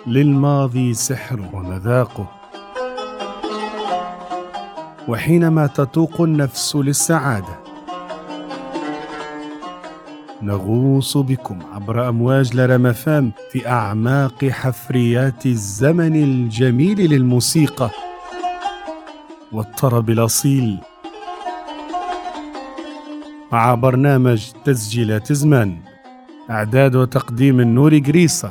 للماضي سحر ومذاقه وحينما تتوق النفس للسعاده نغوص بكم عبر امواج لرمفام في اعماق حفريات الزمن الجميل للموسيقى والطرب الاصيل مع برنامج تسجيلات زمان اعداد وتقديم النور جريصه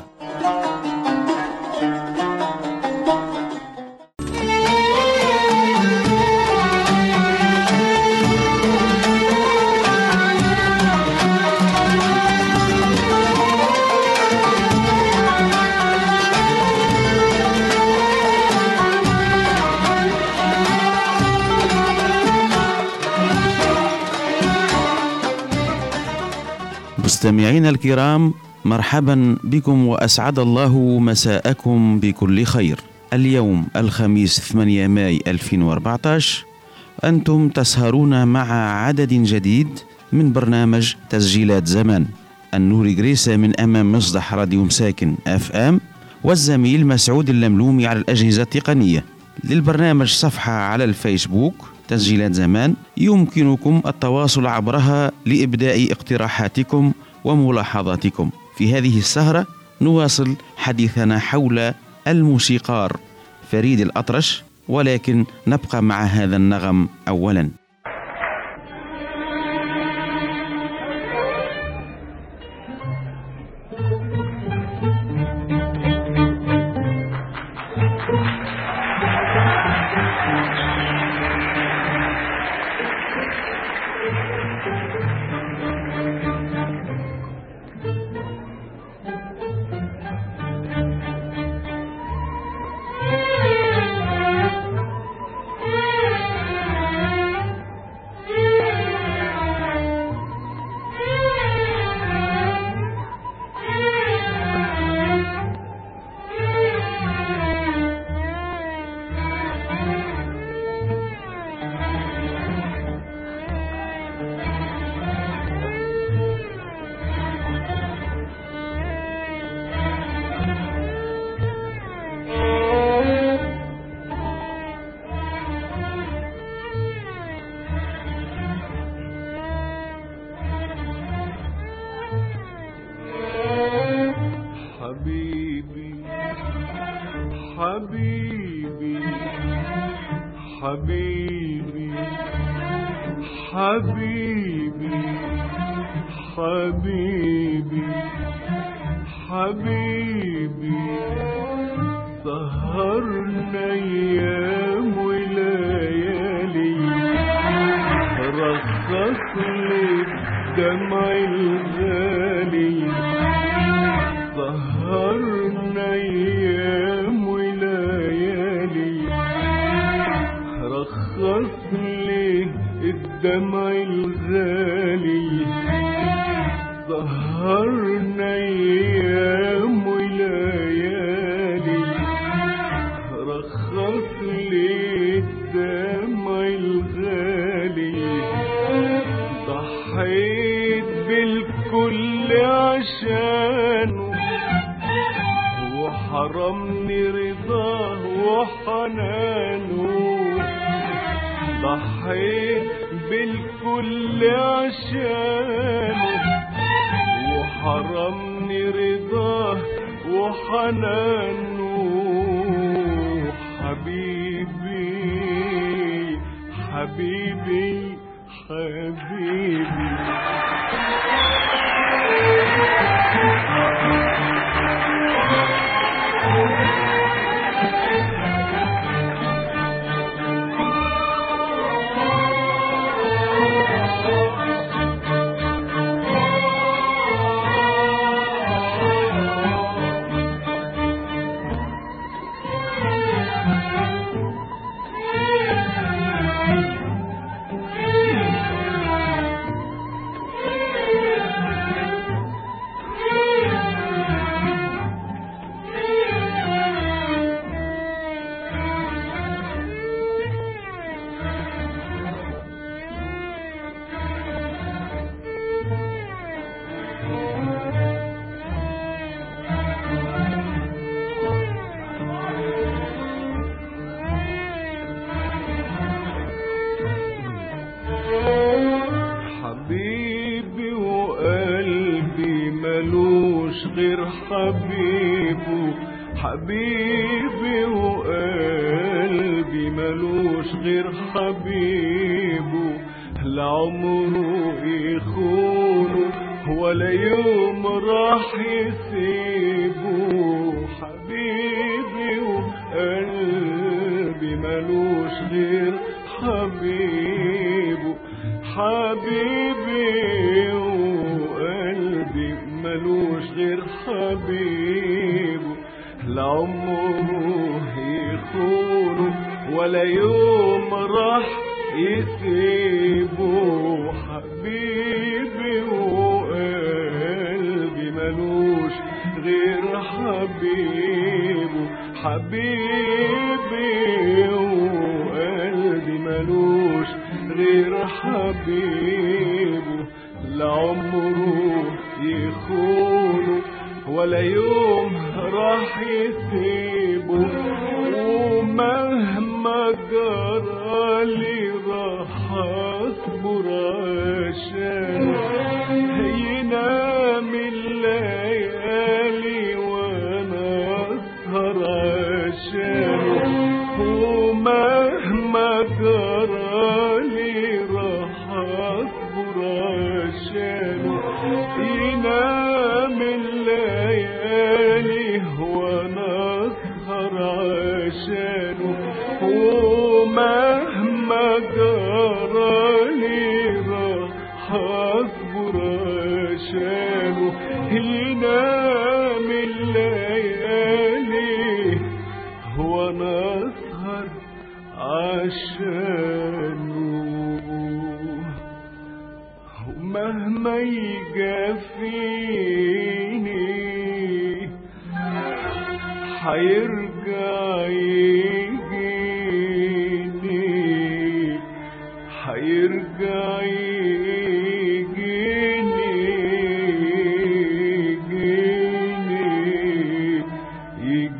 مستمعينا الكرام مرحبا بكم واسعد الله مساءكم بكل خير. اليوم الخميس 8 ماي 2014 انتم تسهرون مع عدد جديد من برنامج تسجيلات زمان. النور جريسة من امام مصدح راديو مساكن اف ام والزميل مسعود اللملومي على الاجهزه التقنيه. للبرنامج صفحه على الفيسبوك تسجيلات زمان يمكنكم التواصل عبرها لإبداء اقتراحاتكم وملاحظاتكم في هذه السهرة نواصل حديثنا حول الموسيقار فريد الأطرش ولكن نبقى مع هذا النغم أولاً ملوش غير حبيبه حبيبي وقلبي ملوش غير حبيبه لعمره يخونه ولا يوم راح يسيبه حبيبي وقلبي ملوش غير حبيبه حبيبي وقلبي ملوش غير حبيبه لعمره يخونه ولا يوم راح يسيبه حبيبي وقلبي ملوش غير حبيبه حبيبي وقلبي ملوش غير حبيبه لعمره يخونه ولا يوم راح يسيبه ومهما جرالي راح اصبر عشان ينام الليالي وانا اسهر عشانه ومهما جرالي راح اصبر عشانه ينام الليالي وانا اسهر عشانه ومهما جرالي راح اصبر عشانه ينام الليالي وانا اسهر عشانه ومهما يجافيني حيرجع يجيني حيرجع يجيني يجيني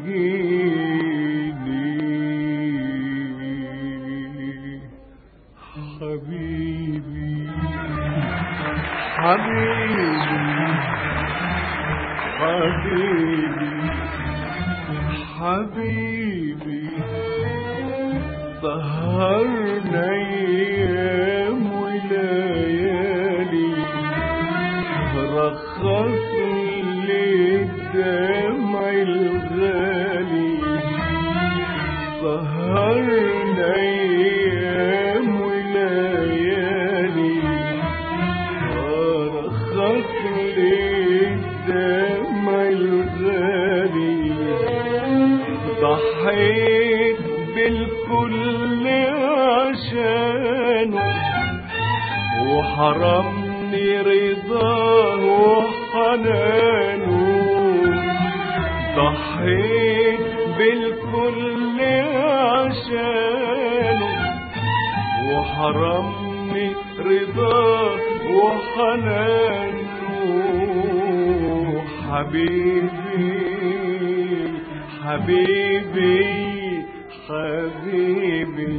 يجيني حبيبي حبيبي حبيبي حبيبي سهرنا ايام وليالي رخص لي الدمع الغالي سهرنا ايام وليالي رخص لي الدمع الغالي ضحيت بالكل عشانه وحرمني رضاه وحنانه ضحيت بالكل عشانه وحرمني رضاه وحنانه حبيبي حبيبي حبيبي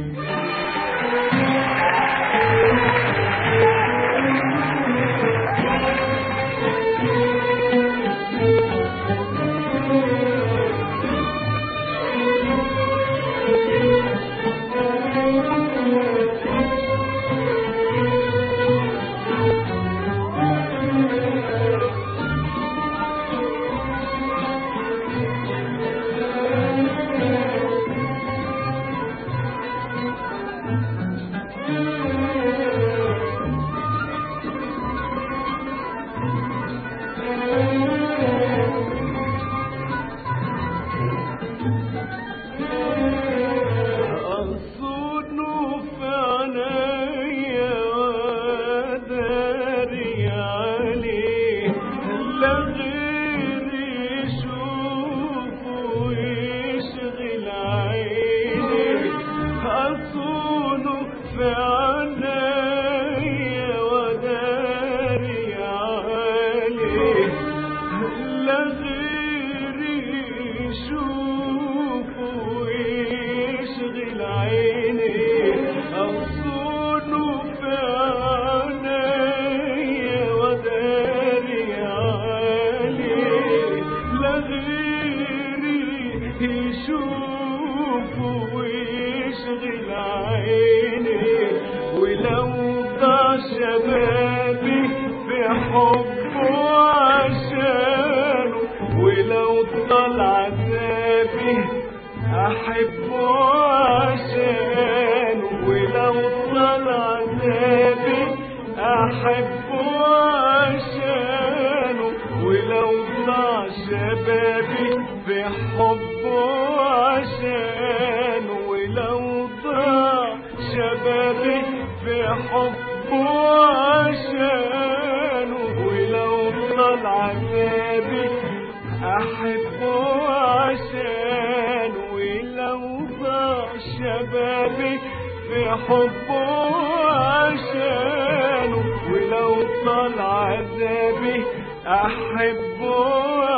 شبابي في حبه عشان ولو ضاع شبابي في حبه عشان ولو طال عذابي أحبه عشان ولو ضاع شبابي في حبه عشان ولو طال عذابي أحبه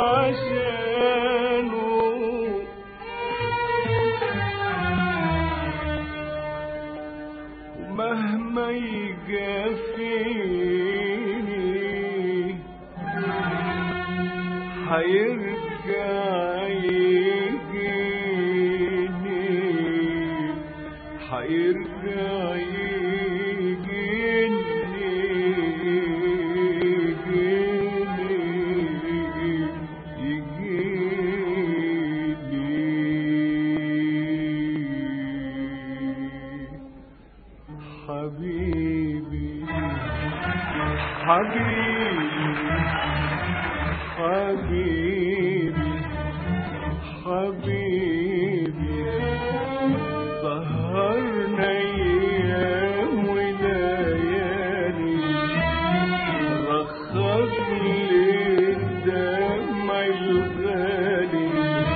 عشانه ومهما يجافيني حيرجع يجيني حيرجع يجيني يجيني يجيني حبيبي حبيبي حبيبي حبيبي سهرنا ايام وليالي رخص لي الدمع الغالي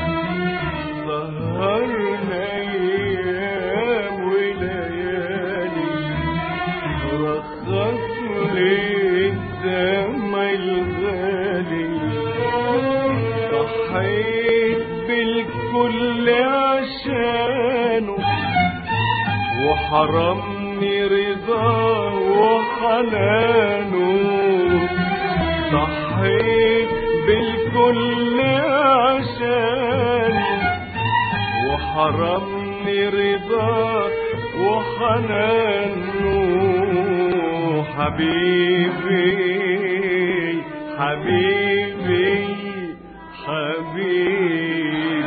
سهرنا ايام وليالي رخص لي الدمع الغالي ضحيت بالكل عشانه وحرمني رضاه وحنانه ضحيت بالكل عشانه وحرمني رضاه وحنانه حبيبي حبيبي حبيبي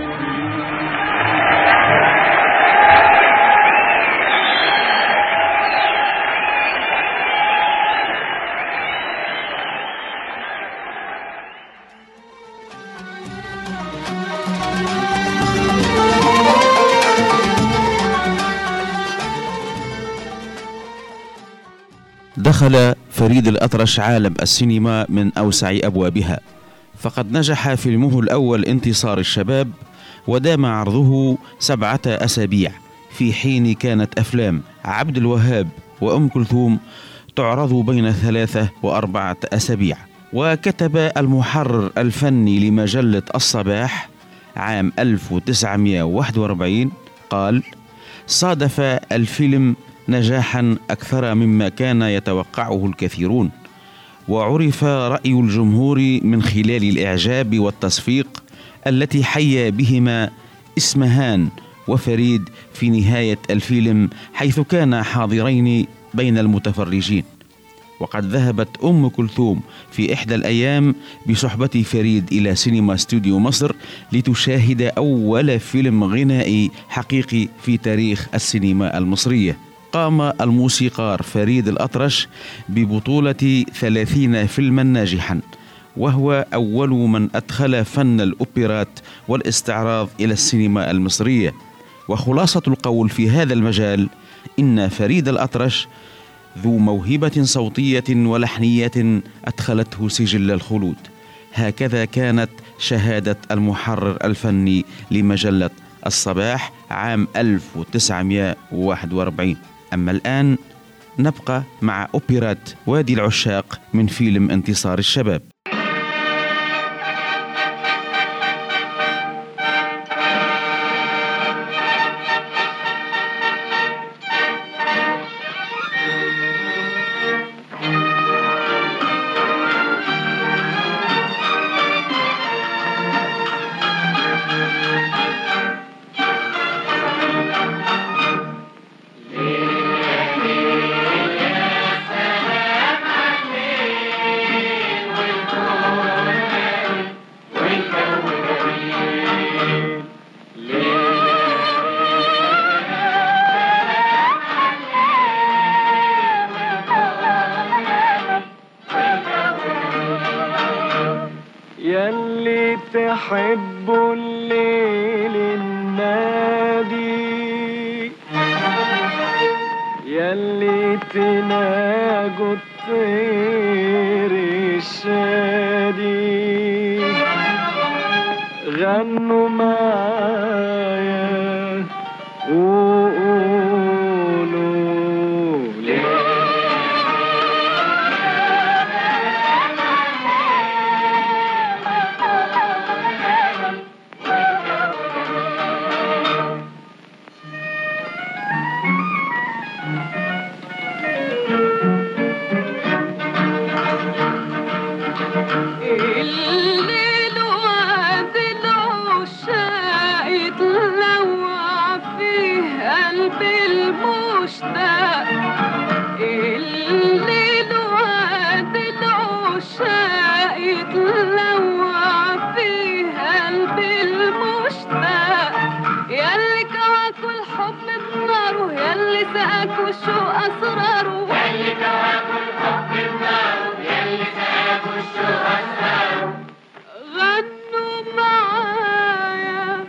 دخل فريد الأطرش عالم السينما من أوسع أبوابها فقد نجح فيلمه الأول انتصار الشباب ودام عرضه سبعة أسابيع في حين كانت أفلام عبد الوهاب وأم كلثوم تعرض بين ثلاثة وأربعة أسابيع وكتب المحرر الفني لمجلة الصباح عام 1941 قال صادف الفيلم نجاحا اكثر مما كان يتوقعه الكثيرون وعرف راي الجمهور من خلال الاعجاب والتصفيق التي حيا بهما اسمهان وفريد في نهايه الفيلم حيث كانا حاضرين بين المتفرجين وقد ذهبت ام كلثوم في احدى الايام بصحبه فريد الى سينما استوديو مصر لتشاهد اول فيلم غنائي حقيقي في تاريخ السينما المصريه قام الموسيقار فريد الأطرش ببطولة ثلاثين فيلما ناجحا وهو أول من أدخل فن الأوبرات والاستعراض إلى السينما المصرية وخلاصة القول في هذا المجال إن فريد الأطرش ذو موهبة صوتية ولحنية أدخلته سجل الخلود هكذا كانت شهادة المحرر الفني لمجلة الصباح عام 1941 أما الآن نبقى مع أوبرات وادي العشاق من فيلم انتصار الشباب والبحر يلي تحبوا الليل النادي يلي تناجوا الطير الشادي غنوا معايا وقولوا لي الليل وعد العشاق يتلوع فيه قلبي المشتاق الليل وعد العشاق يتلوع فيه قلبي المشتاق ياللي كواكوا الحب بناره ياللي سقاكوا الشوق اسراره ياللي كواكوا الحب بناره ياللي سقاكوا الشوق اسراره غنوا معايا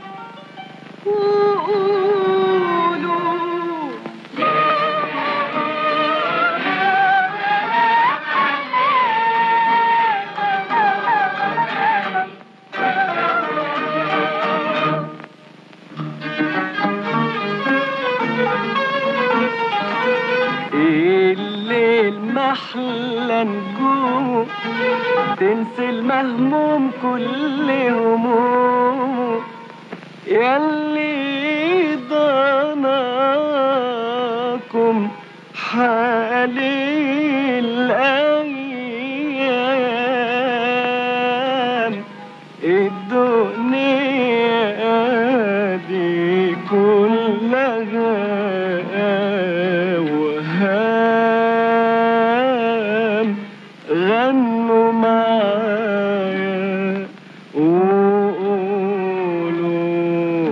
وقولوا الليل محلى نجوم تنسي المهموم كل هموم يلي ضناكم حالي الأيام الدنيا دي كلها وهام غنوا معايا وقولوا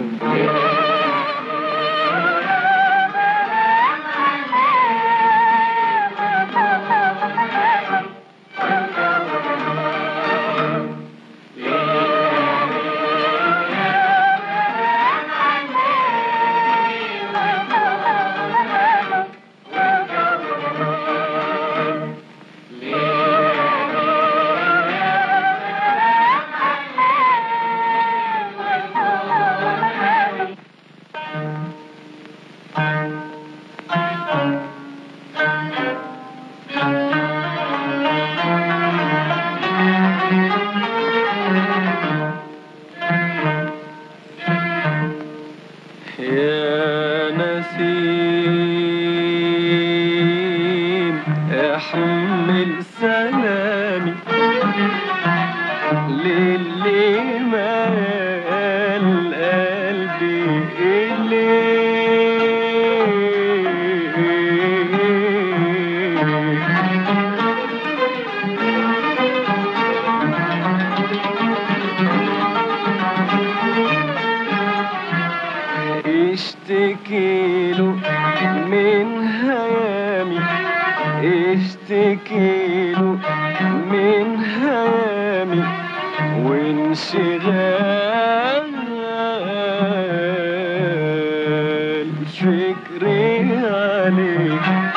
يا نسيم احمل سلامي للي مال قلبي إليه اشتكيله من هيامي اشتكيله من هيامي وانشغال فكري عليه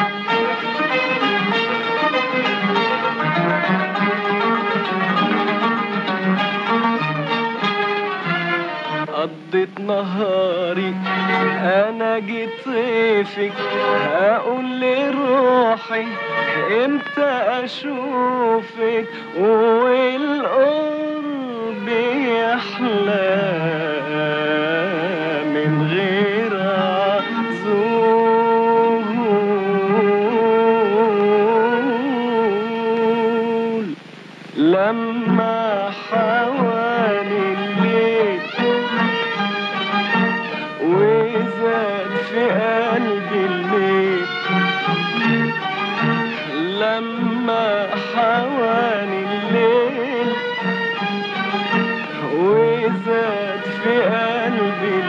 قضيت نهاري انا جيت طيفك اقول لروحي امتى اشوفك والقرب يحلى من غير عزول لما حوالي الليل وزاد في قلبي الميل لما حوالي الليل وزاد في قلبي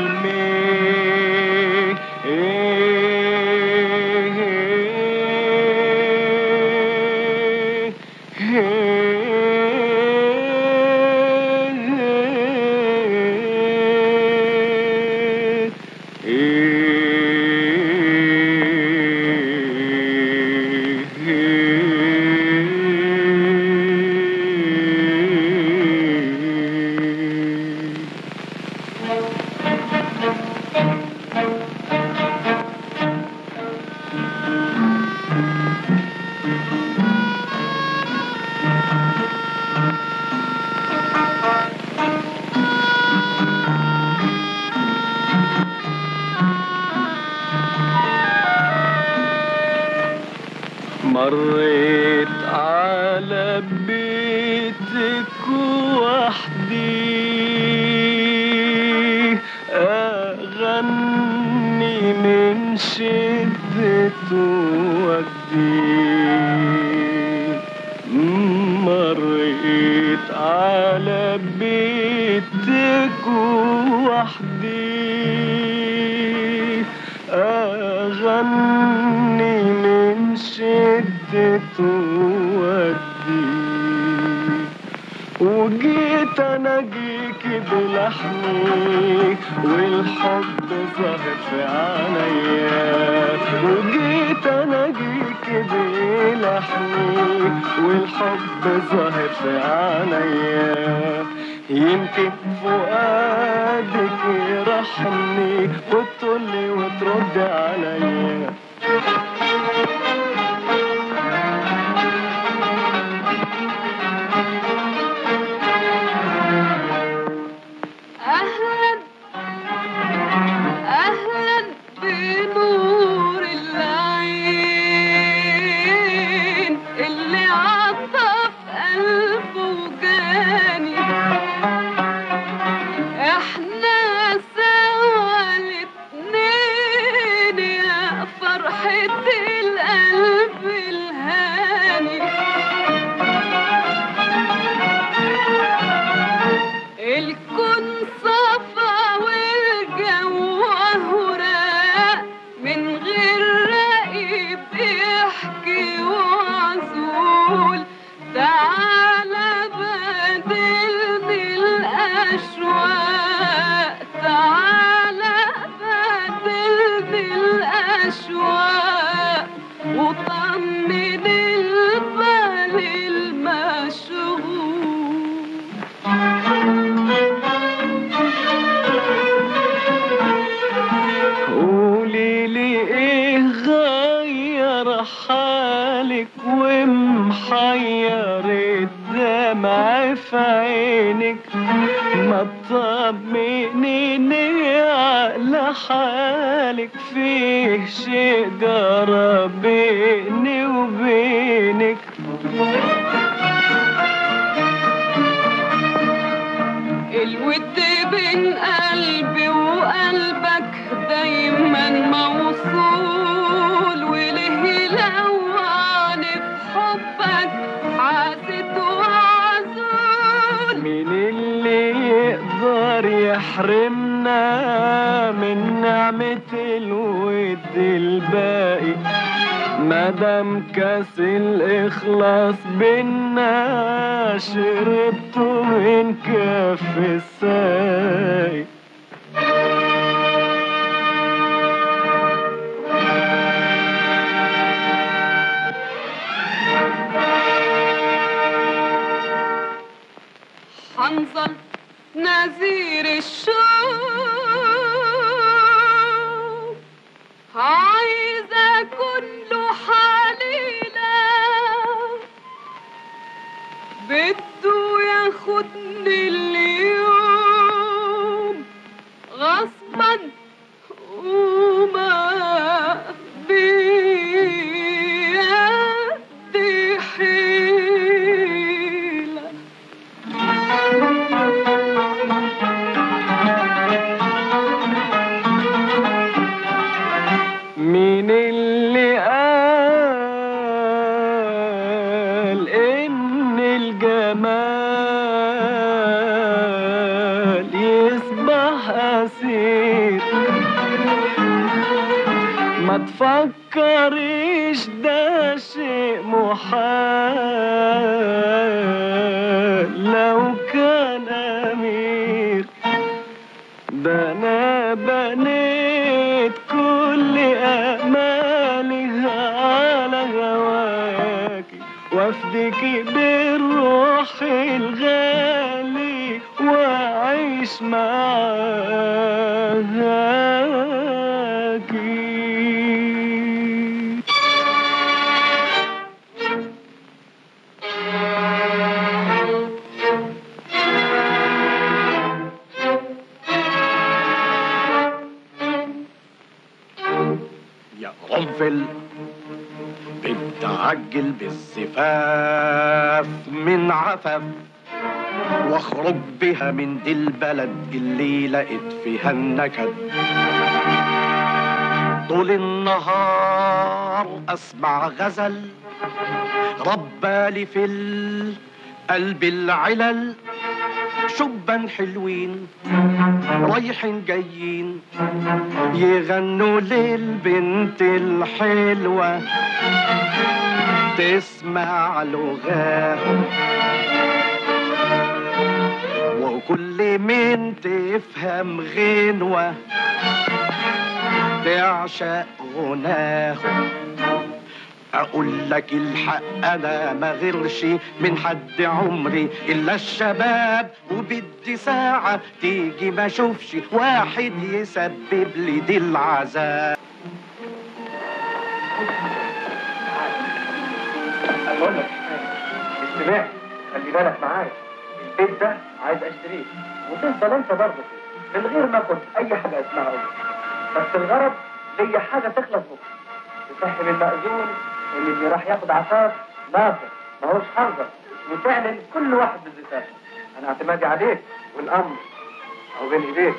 الميل لك وحدي أغني من شدة وجدي مريت على بيتك وحدي أغني من شدة ودي وجيت اناجيك بلحمي والحب ظاهر في عينيا وجيت اناجيك بلحمي والحب ظاهر في عينيا يمكن فؤادك يرحمني وتقولي وترد عليا أهلا أهلا بنور العين اللي عطف قلبه وجاني احنا سوا الاتنين يا فرحة القلب الهاني الكون صفا والجو هراء من غير رقيب يحكي وعزول تعالى بدلني الأشواق تعالى بدلني الأشواق وطمن البال المشغول قولي لي ايه غير حالك ومحير الدمع في عينك ما تطمنيني على حالك فيه شيء جرى بيني وبينك الود بين قلبي وقلبك دايما موصول وليه لوعني في حبك حاسد وعزول مين اللي يقدر يحرمنا من نعمة الود الباقي مادام كاس الإخلاص بينا شربته من كف الساقي حنظل نذير الشوق عايزة كله حليلة بده ياخدني اليوم غصبا وما بيدي حيلة مين اللي قال ان الجمال يصبح اسير ما تفكريش ده شيء محال لو كان امير ده انا بنيت كل امالي على هواكي وافدك بالروح الغالي واعيش معاكي يا قنفل بنت عجل بالزفاف من عفف واخرج بها من دي البلد اللي لقيت فيها النكد طول النهار اسمع غزل ربالي في القلب العلل شبان حلوين رايحين جايين يغنوا للبنت الحلوة تسمع لغاهم وكل من تفهم غنوة تعشق غناهم اقول لك الحق انا ما غيرش من حد عمري الا الشباب وبدي ساعة تيجي ما اشوفش واحد يسبب لي دي العذاب اقول لك استمع خلي بالك معايا البيت ده عايز اشتريه وتفضل انت برضه فيه من غير ما اخد اي حاجه اسمها أول. بس الغرض ليا حاجه تخلص بكره تفهم المأذون ان اللي راح ياخد عفاف ناصر ماهوش حنظر وتعلن كل واحد بالزفاف انا اعتمادي عليك والامر او بين ايديك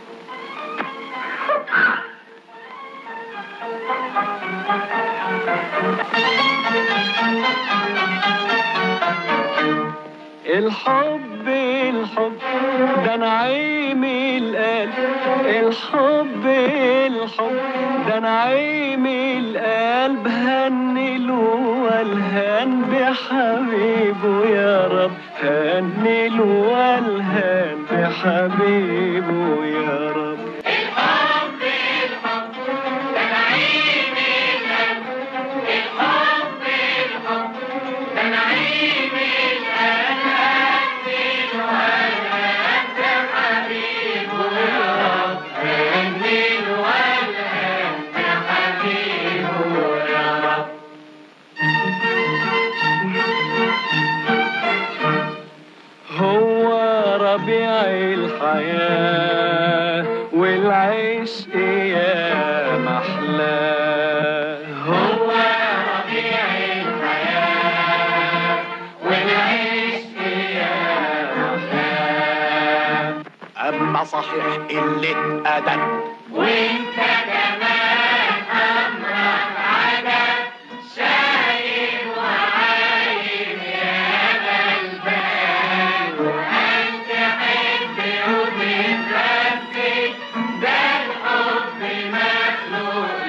الحب الحب ده نعيم القلب الحب الحب ده نعيم القلب هنله والهان بحبيبه يا رب هنله والهان بحبيبه يا رب هو ربيع الحياة والعشق يا محلاه هو ربيع الحياة والعشق يا محلاه اما صحيح قلة ادب وانت كمان امرك عجب شايل وعايم يا غلبان وهل تحب وتترسي ده الحب مخلوق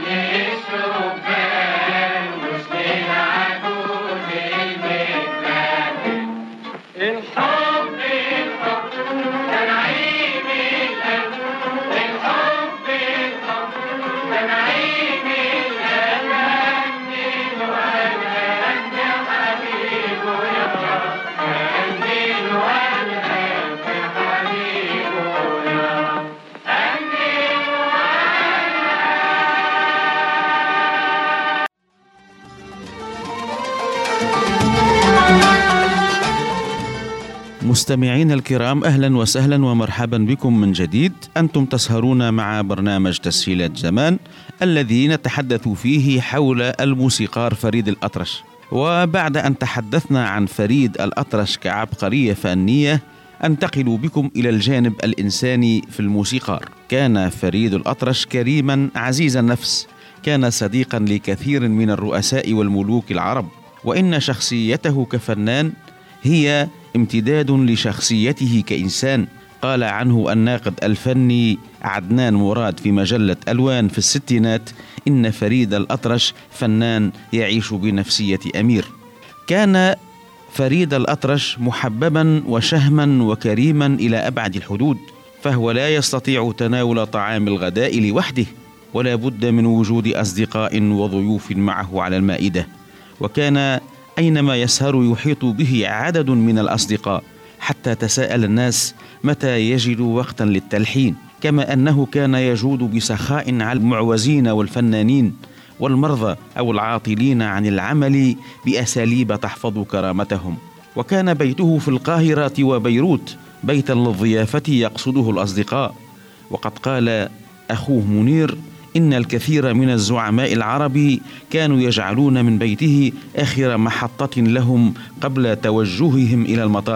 للشبان مش للعجوز المتبهدل الحب الحب ده نعيم القلب الحب الحب ده نعيم القلب هني الولد يا حبيبه يا رب هني الولد يا حبيبه يا رب هني مستمعين الكرام اهلا وسهلا ومرحبا بكم من جديد انتم تسهرون مع برنامج تسهيلات زمان الذي نتحدث فيه حول الموسيقار فريد الاطرش وبعد ان تحدثنا عن فريد الاطرش كعبقريه فنيه انتقل بكم الى الجانب الانساني في الموسيقار كان فريد الاطرش كريما عزيز النفس كان صديقا لكثير من الرؤساء والملوك العرب وان شخصيته كفنان هي امتداد لشخصيته كانسان قال عنه الناقد الفني عدنان مراد في مجله الوان في الستينات ان فريد الاطرش فنان يعيش بنفسيه امير كان فريد الاطرش محببا وشهما وكريما الى ابعد الحدود فهو لا يستطيع تناول طعام الغداء لوحده ولا بد من وجود اصدقاء وضيوف معه على المائده وكان اينما يسهر يحيط به عدد من الاصدقاء حتى تساءل الناس متى يجد وقتا للتلحين كما انه كان يجود بسخاء على المعوزين والفنانين والمرضى او العاطلين عن العمل باساليب تحفظ كرامتهم وكان بيته في القاهره وبيروت بيتا للضيافه يقصده الاصدقاء وقد قال اخوه منير ان الكثير من الزعماء العرب كانوا يجعلون من بيته اخر محطه لهم قبل توجههم الى المطار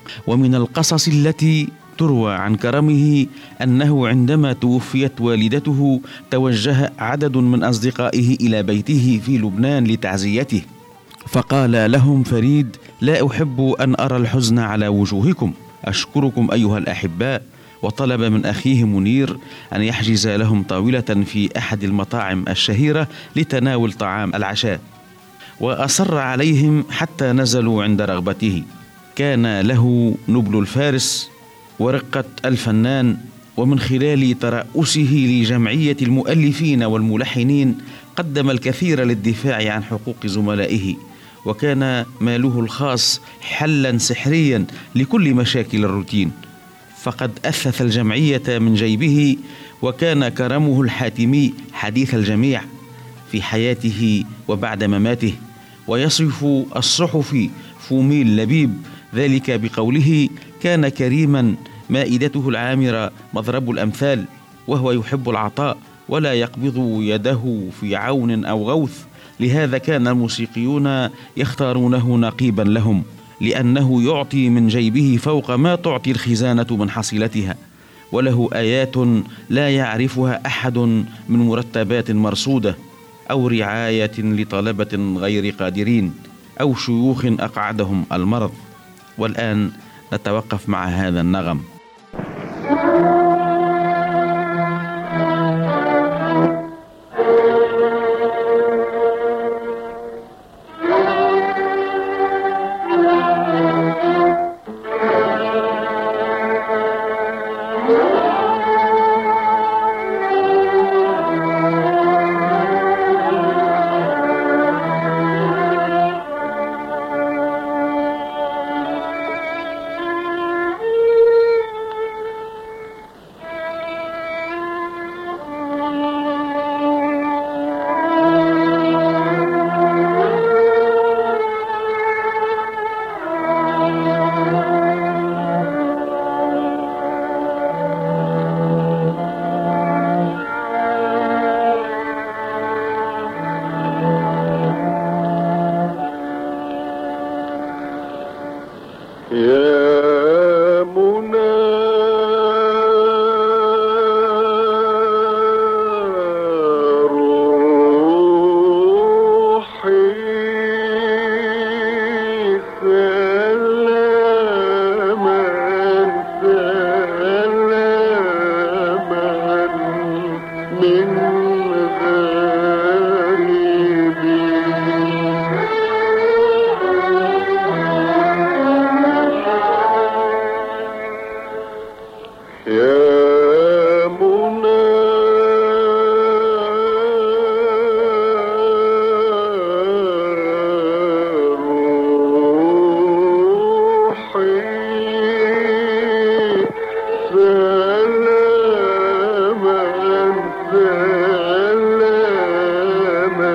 ومن القصص التي تروى عن كرمه انه عندما توفيت والدته توجه عدد من اصدقائه الى بيته في لبنان لتعزيته فقال لهم فريد لا احب ان ارى الحزن على وجوهكم اشكركم ايها الاحباء وطلب من اخيه منير ان يحجز لهم طاوله في احد المطاعم الشهيره لتناول طعام العشاء واصر عليهم حتى نزلوا عند رغبته كان له نبل الفارس ورقه الفنان ومن خلال ترأسه لجمعيه المؤلفين والملحنين قدم الكثير للدفاع عن حقوق زملائه وكان ماله الخاص حلا سحريا لكل مشاكل الروتين فقد اثث الجمعيه من جيبه وكان كرمه الحاتمي حديث الجميع في حياته وبعد مماته ويصف الصحفي فوميل لبيب ذلك بقوله كان كريما مائدته العامره مضرب الامثال وهو يحب العطاء ولا يقبض يده في عون او غوث لهذا كان الموسيقيون يختارونه نقيبا لهم لانه يعطي من جيبه فوق ما تعطي الخزانه من حصيلتها وله ايات لا يعرفها احد من مرتبات مرصوده او رعايه لطلبه غير قادرين او شيوخ اقعدهم المرض والان نتوقف مع هذا النغم يا منى روحي سلاما سلاما من غريب يا منى روحي سلاما سلاما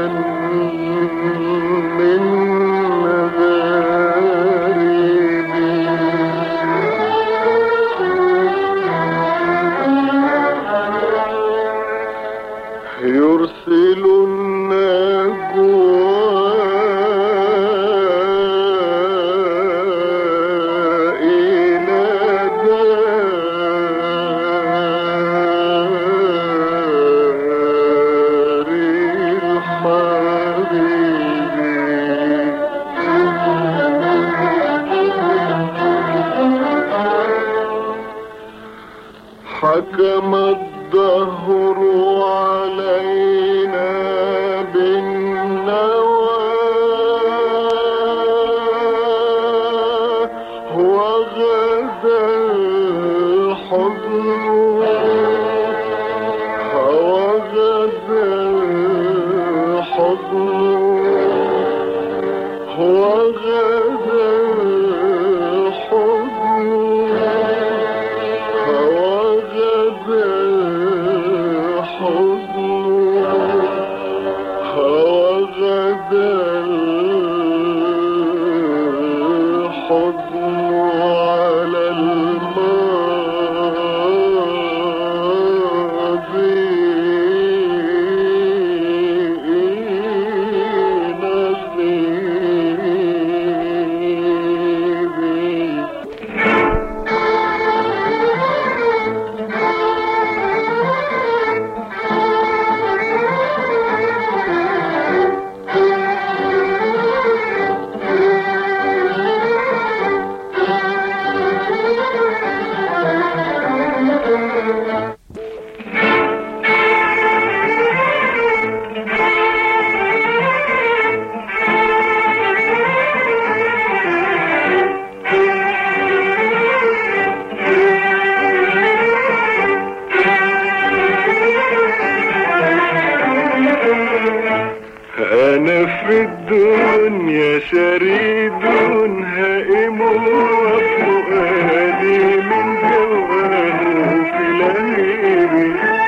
من غريب يرسل النجوى إلى دار الحبيب حكم الدهر علينا بالنوى وغدا الحزن وغدا الحزن وغدا الحزن وغدا الحزن وغدا الحزن على الماضي شريد هائم وفؤادي من جواه في لهيبي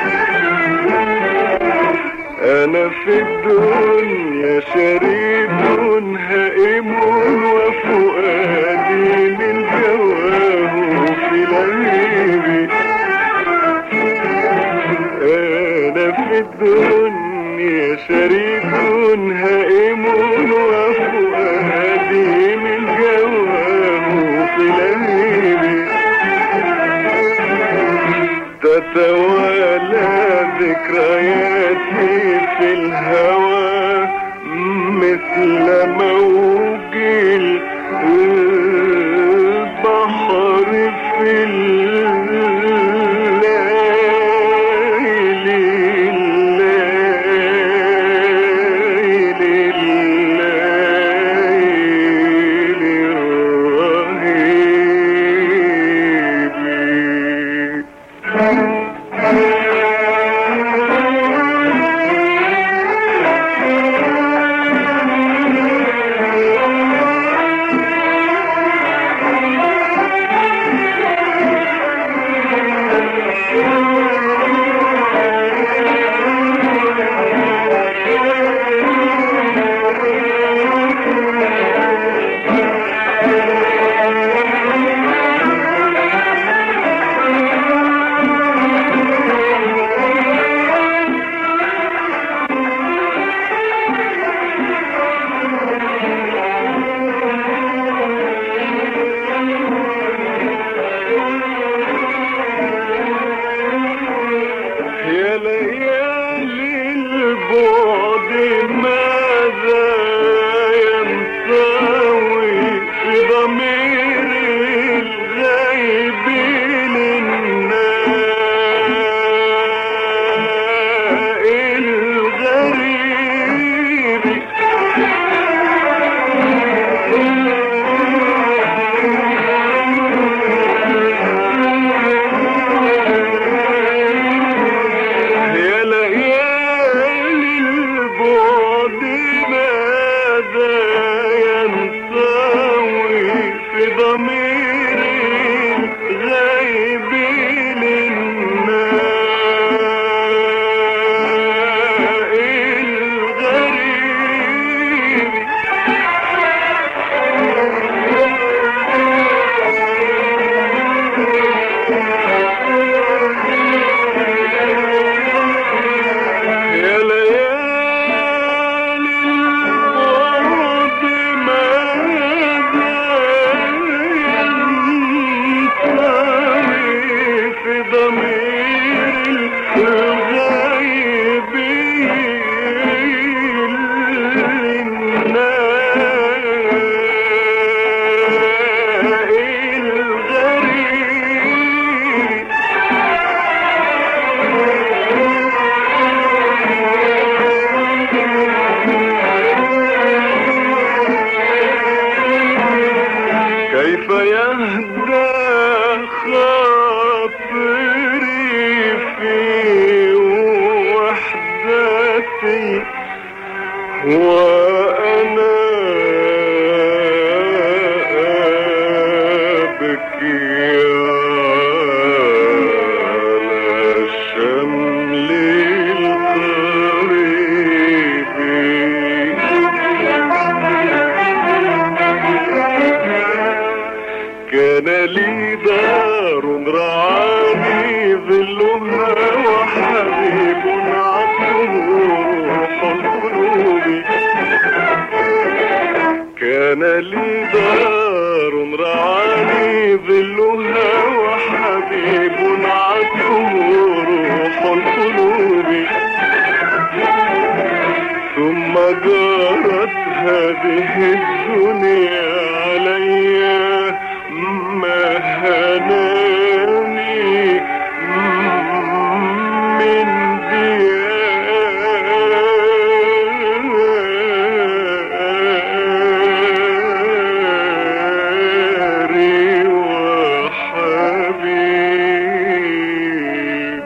أنا في الدنيا شريد هائم وفؤادي من جواه في لهيبي أنا في الدنيا شريك هائم وفؤادي من جواه في لهيبي تتوالى ذكرياتي في الهوى مثل موج البحر في الليل الليل الليل الرهيب يا ليالي البعد ماذا ينطوي في ضمير الغيب للناء الغريب يا ليالي البعد ماذا ينطوي في ضمير الغيب للناء الغريب يا ليالي الورد ماذا ينطوي في ضمير الغيب للناء الغريب كيف يهدى خاطري في وحدتي وأنا أبكي على شمل القريب كان لي دار رعاني ظلها وحبيب عطره روح القلوب كان لي دار رعاني ظلها وحبيب عطره روح القلوب ثم جرت هذه الدنيا علي ما هناني من دياري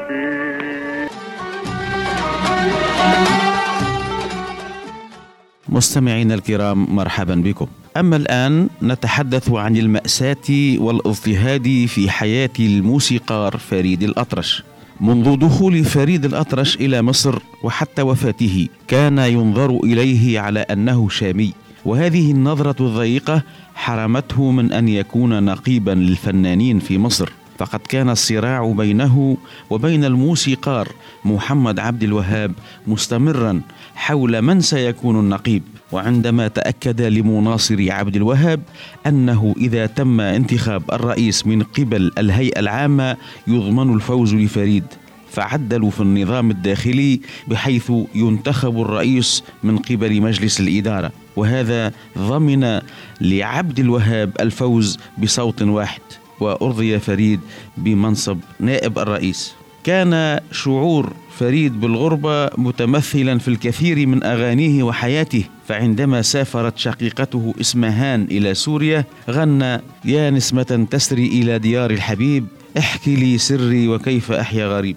وحبيبي مستمعينا الكرام مرحبا بكم. اما الان نتحدث عن المأساة والاضطهاد في حياة الموسيقار فريد الأطرش. منذ دخول فريد الأطرش إلى مصر وحتى وفاته كان ينظر إليه على أنه شامي وهذه النظرة الضيقة حرمته من أن يكون نقيبا للفنانين في مصر فقد كان الصراع بينه وبين الموسيقار محمد عبد الوهاب مستمرا حول من سيكون النقيب وعندما تاكد لمناصر عبد الوهاب انه اذا تم انتخاب الرئيس من قبل الهيئه العامه يضمن الفوز لفريد فعدلوا في النظام الداخلي بحيث ينتخب الرئيس من قبل مجلس الاداره وهذا ضمن لعبد الوهاب الفوز بصوت واحد وأرضي فريد بمنصب نائب الرئيس كان شعور فريد بالغربة متمثلا في الكثير من أغانيه وحياته فعندما سافرت شقيقته إسمهان إلى سوريا غنى يا نسمة تسري إلى ديار الحبيب احكي لي سري وكيف أحيا غريب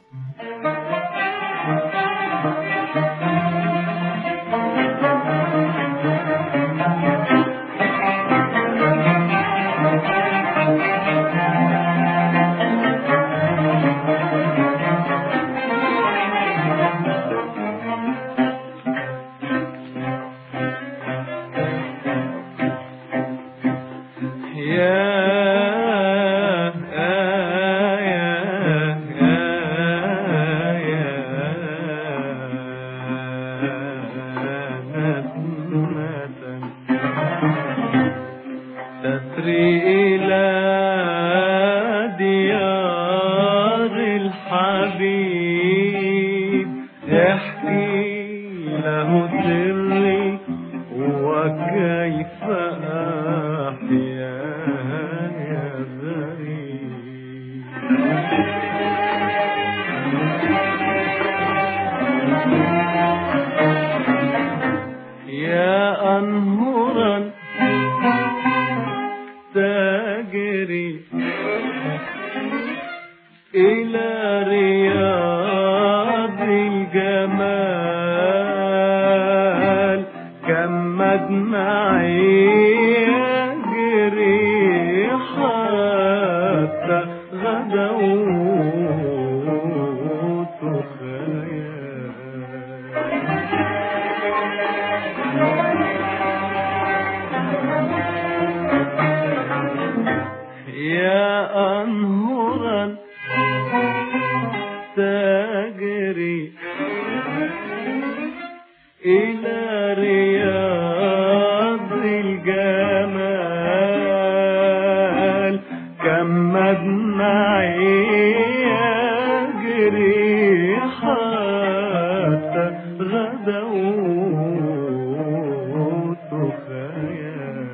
تسري إلى ديار الحبيب احكي له سري وكيف أحيا يا غريب يا أنهرا تجري إلى رياض الجمال كم مدمعي يجري حتى غدوت خيال يا أنهرا تجري إلى رياض الجمال كم مدمعي يجري حتى غدوت خيال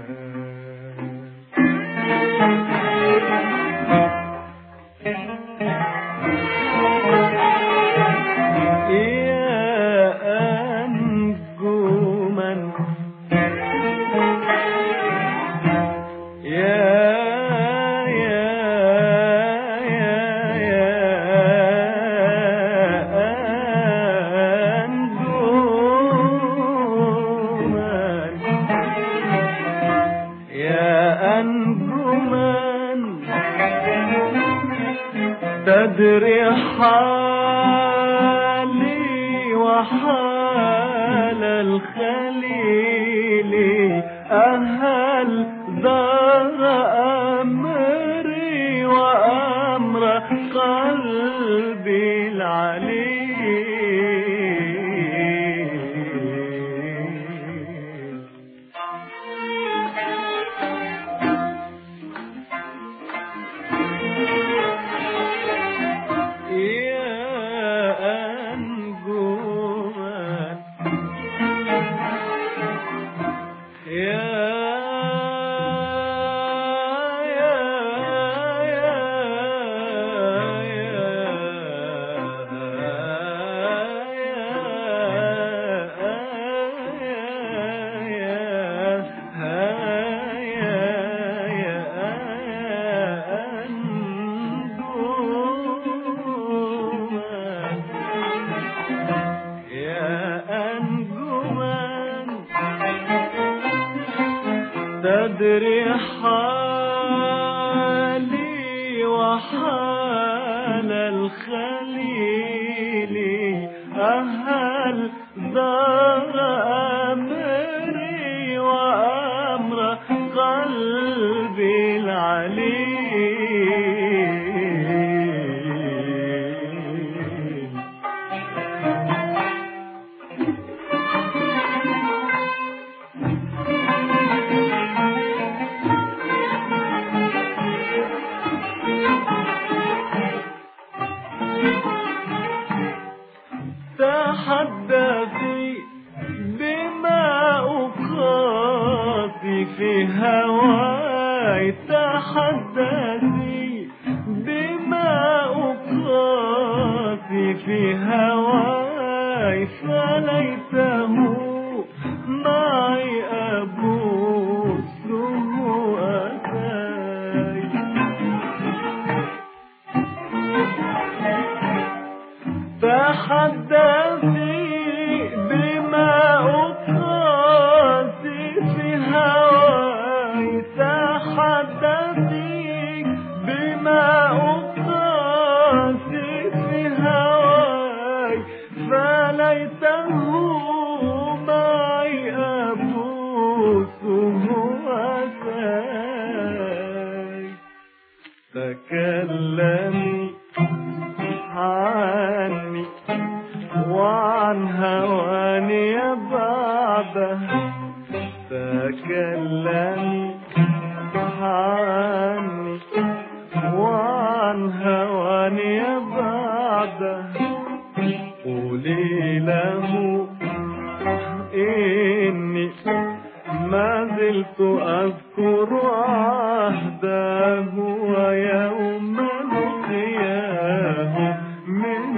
يا أنجما يا يا يا يا أنجما يا أنجما تدري حالي وحال الخليل أهل دار أمري وأمر قلبي العليل يا أنجما أدري حالي وحال الخليل أهل دار أمري وأمر قلبي العليل تحدثي بما أقاسي في هواي تحدثي بما أقاسي في هواي فليته معي أبوسه أتاي تحدثي بما أقاسي في هواي تحدثي بما أقاسي في هواي فليته معي أبوسه أتاي تكلمي عني وعن هواني بعده تكلمي عني وعن هواني بعده قولي له إني ما زلت أذكر عهده ويوم لقياه من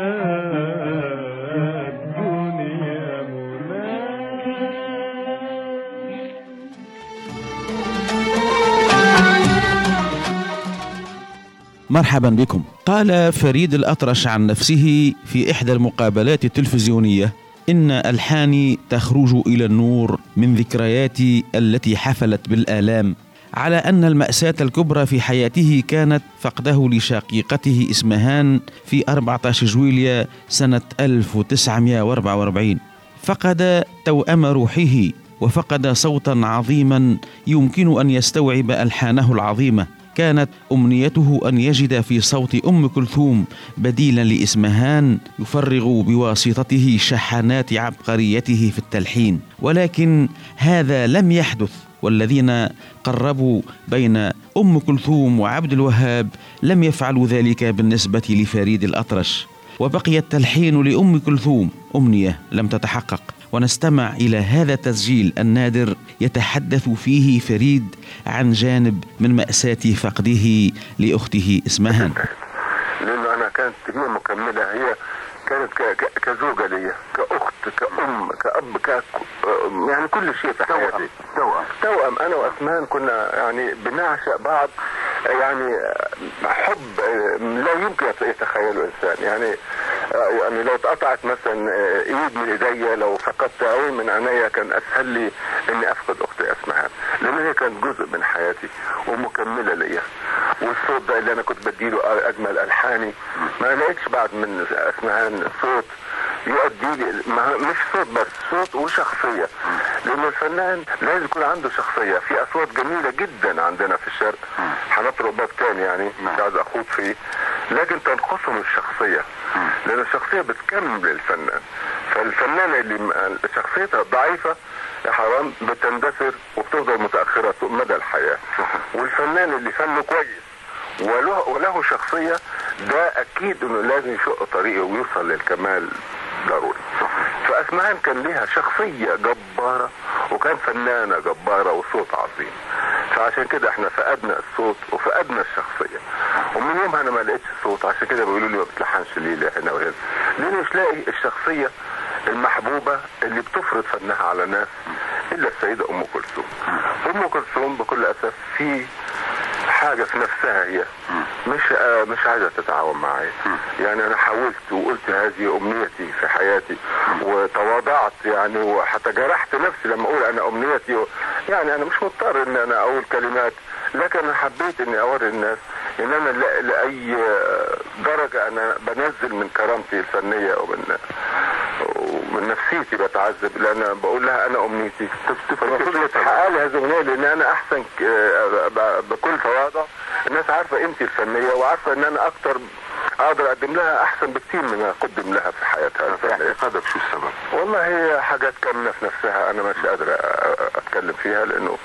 الدنيا مناه مرحبا بكم قال فريد الأطرش عن نفسه في إحدى المقابلات التلفزيونية إن ألحاني تخرج إلى النور من ذكرياتي التي حفلت بالآلام على أن المأساة الكبرى في حياته كانت فقده لشقيقته إسمهان في 14 جويليا سنة 1944 فقد توأم روحه وفقد صوتا عظيما يمكن أن يستوعب ألحانه العظيمة كانت امنيته ان يجد في صوت ام كلثوم بديلا لاسمهان يفرغ بواسطته شحنات عبقريته في التلحين ولكن هذا لم يحدث والذين قربوا بين ام كلثوم وعبد الوهاب لم يفعلوا ذلك بالنسبه لفريد الاطرش وبقي التلحين لام كلثوم امنيه لم تتحقق ونستمع الى هذا التسجيل النادر يتحدث فيه فريد عن جانب من ماساه فقده لاخته اسمهان لانه انا كانت هي مكمله هي كانت ك- ك- كزوجه ليا كاخت كام كاب ك يعني كل شيء في حياتي توأم توأم انا واسمان كنا يعني بنعشق بعض يعني حب لا يمكن يتخيله انسان يعني يعني لو اتقطعت مثلا ايد من ايديا لو فقدت عين من عينيا كان اسهل لي اني افقد اختي اسمهان لان هي كانت جزء من حياتي ومكمله ليا والصوت ده اللي انا كنت بديله اجمل الحاني ما لقيتش بعد من اسمهان صوت يؤدي لي ما- مش صوت بس صوت وشخصيه لان الفنان لازم يكون عنده شخصيه في اصوات جميله جدا عندنا في الشرق هنطرق باب تاني يعني مش عايز اخوض فيه لكن تنقصهم الشخصيه لان الشخصيه بتكمل الفنان فالفنان اللي م- شخصيتها ضعيفه يا حرام بتندثر وبتفضل متاخره طول مدى الحياه والفنان اللي فنه كويس وله وله شخصيه ده اكيد انه لازم يشق طريقه ويوصل للكمال ضروري فاسمهان كان ليها شخصيه جباره وكان فنانه جباره وصوت عظيم فعشان كده احنا فقدنا الصوت وفقدنا الشخصيه ومن يومها انا ما لقيتش صوت عشان كده بيقولوا لي ما بتلحنش ليه هنا وهنا لاني مش لاقي الشخصيه المحبوبه اللي بتفرض فنها على الناس الا السيده ام كلثوم ام كلثوم بكل اسف في حاجه في نفسها هي مش آه مش عايزه تتعاون معايا يعني انا حاولت وقلت هذه امنيتي في حياتي وتواضعت يعني وحتى جرحت نفسي لما اقول انا امنيتي يعني انا مش مضطر ان انا اقول كلمات لكن انا حبيت اني اوري الناس ان انا لا- لاي درجه انا بنزل من كرامتي الفنيه ومن ومن نفسيتي بتعذب لان بقول لها انا امنيتي المفروض تحقق لي هذه الامنيه لان انا احسن ك- ب- بكل تواضع الناس عارفه قيمتي الفنيه وعارفه ان انا اكتر اقدر اقدم لها احسن بكتير مما اقدم لها في حياتها الفنيه اعتقادك شو السبب؟ والله هي حاجات كامنه في نفسها انا مش قادر أ- أ- اتكلم فيها لانه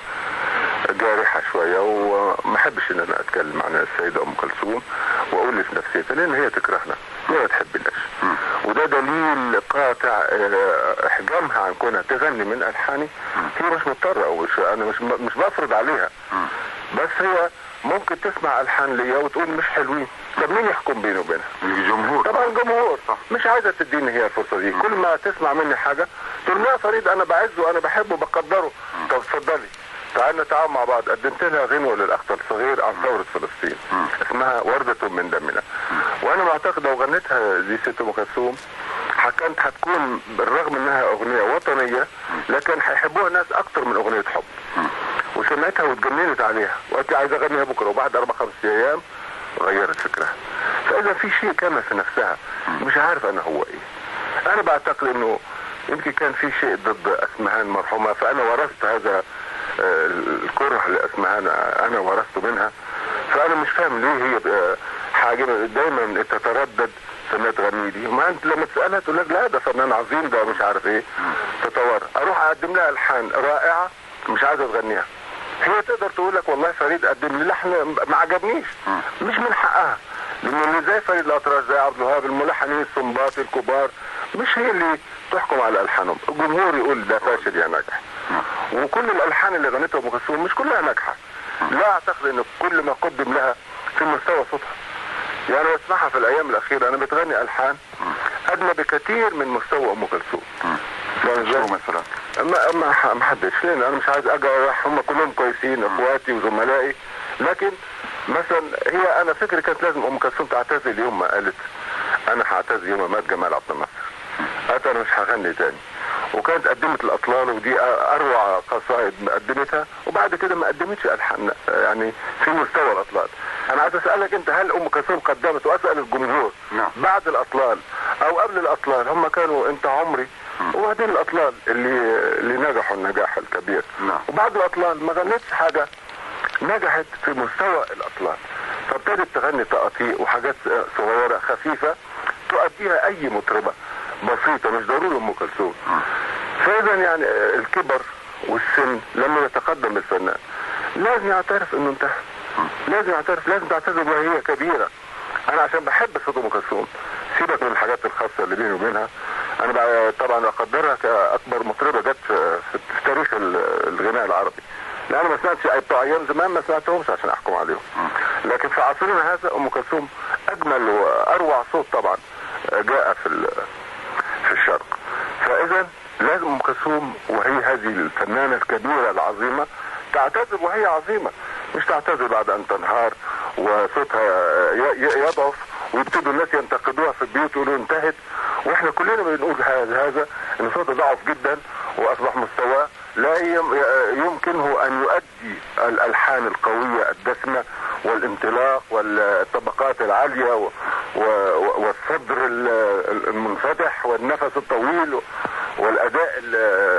جارحه شويه وما احبش ان انا اتكلم عن السيده ام كلثوم واقول اللي في نفسيتها لان هي تكرهنا هي ما تحبناش وده دليل قاطع آه، احجامها عن كونها تغني من الحاني هي مش مضطره او مش انا مش مش بفرض عليها بس هي ممكن تسمع الحان ليا وتقول مش حلوين طب مين يحكم بيني وبينها؟ الجمهور طبعا الجمهور مش عايزه تديني هي الفرصه دي كل ما تسمع مني حاجه تقول لا فريد انا بعزه انا بحبه بقدره طب اتفضلي تعال نتعاون مع بعض قدمت لها غنوه للاخطر الصغير عن ثوره فلسطين اسمها ورده من دمنا وانا معتقد لو غنيتها دي ست ام كلثوم ح- كانت هتكون بالرغم انها اغنيه وطنيه لكن هيحبوها الناس اكتر من اغنيه حب وسمعتها واتجننت عليها وقالت لي عايز اغنيها بكره وبعد اربع خمس ايام غيرت فكرها فاذا في شيء كان في نفسها مش عارف انا هو ايه انا بعتقد انه يمكن كان في شيء ضد اسمهان مرحومه فانا ورثت هذا آه، الكره لاسمهان انا ورثته منها فانا مش فاهم ليه هي آه، حاجه دايما تتردد في انها تغني دي ما انت لما تسالها تقول لك لا ده فنان عظيم ده مش عارف ايه تطور اروح اقدم لها الحان رائعه مش عايزه تغنيها هي تقدر تقول لك والله فريد قدم لي لحن ما عجبنيش مش من حقها لان اللي زي فريد الاطرش زي عبد الوهاب الملحنين الصنباط الكبار مش هي اللي تحكم على الحانهم الجمهور يقول ده فاشل يا ناجح وكل الالحان اللي غنتها ام كلثوم مش كلها ناجحه لا اعتقد ان كل ما قدم لها في مستوى صوتها يعني بسمعها في الايام الاخيره انا بتغني الحان ادنى بكثير من مستوى ام كلثوم فاهم ازاي؟ مثلا ما ما ح- ما حدش لان انا مش عايز اجرح هم كلهم كويسين اخواتي وزملائي لكن مثلا هي انا فكري كانت لازم ام كلثوم تعتزل يوم ما قالت انا هعتزل يوم ما مات جمال عبد الناصر قالت انا مش هغني تاني وكانت قدمت الاطلال ودي اروع قصائد قدمتها وبعد كده ما قدمتش الحان يعني في مستوى الاطلال انا عايز اسالك انت هل ام كلثوم قدمت واسال الجمهور نعم. بعد الاطلال او قبل الاطلال هم كانوا انت عمري وبعدين الاطلال اللي اللي نجحوا النجاح الكبير نعم. وبعد الاطلال ما غنتش حاجه نجحت في مستوى الاطلال فابتدت تغني تقاطيع وحاجات صغيره خفيفه تؤديها اي مطربه بسيطه مش ضروري ام كلثوم فاذا يعني الكبر والسن لما يتقدم الفنان لازم يعترف انه انتهى لازم يعترف لازم تعتذر وهي كبيره انا عشان بحب صوت ام كلثوم سيبك من الحاجات الخاصه اللي بيني وبينها انا بقى طبعا اقدرها كاكبر مطربه جت في, في تاريخ ال- الغناء العربي لا انا ما سمعتش أي بتوع ايام زمان ما سمعتهمش عشان احكم عليهم لكن في عصرنا هذا ام كلثوم اجمل واروع صوت طبعا جاء في ال- في الشرق فاذا لازم ام كلثوم وهي هذه الفنانه الكبيره العظيمه تعتذر وهي عظيمه مش تعتذر بعد ان تنهار وصوتها ي- ي- يضعف ويبتدوا الناس ينتقدوها في البيوت يقولوا انتهت واحنا كلنا بنقول هذا هذا ان صوته ضعف جدا واصبح مستواه لا يم- يمكنه ان يؤدي الالحان القويه الدسمه والانطلاق والطبقات العاليه و- و- والصدر ال- المنفتح والنفس الطويل والاداء ال-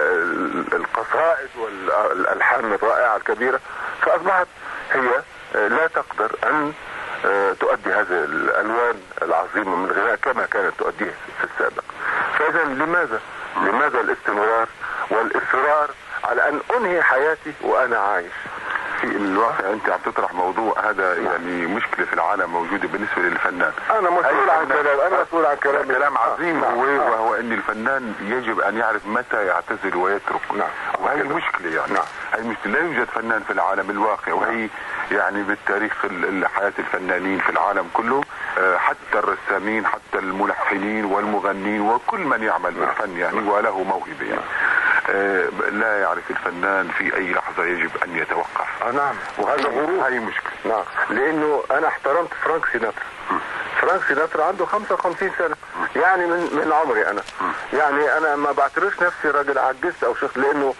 ال- القصائد والالحان الرائعه الكبيره فاصبحت هي لا تقدر ان تؤدي هذه الالوان العظيمه من الغناء كما كانت تؤديه في السابق فاذا لماذا لماذا الاستمرار والاصرار على ان انهي حياتي وانا عايش في الواقع انت عم تطرح موضوع هذا يعني مشكله في العالم موجوده بالنسبه للفنان انا مسؤول أي عن فنان- كلام انا مسؤول عن كلام كلام عظيم نعم. هو آه. وهو ان الفنان يجب ان يعرف متى يعتزل ويترك نعم. وهي كده. مشكله يعني نعم. هي مشكله لا يوجد فنان في العالم الواقع وهي يعني بالتاريخ ال- ال- حياه الفنانين في العالم كله آه، حتى الرسامين حتى الملحنين والمغنين وكل من يعمل بالفن يعني وله موهبه يعني آه، لا يعرف الفنان في اي لحظه يجب ان يتوقف آه نعم وهذا غرور هي مشكله نعم لانه انا احترمت فرانك سيناترا فرانك سيناترا عنده 55 سنه يعني من من عمري انا يعني انا ما بعتبرش نفسي راجل عجزت او شيخ لانه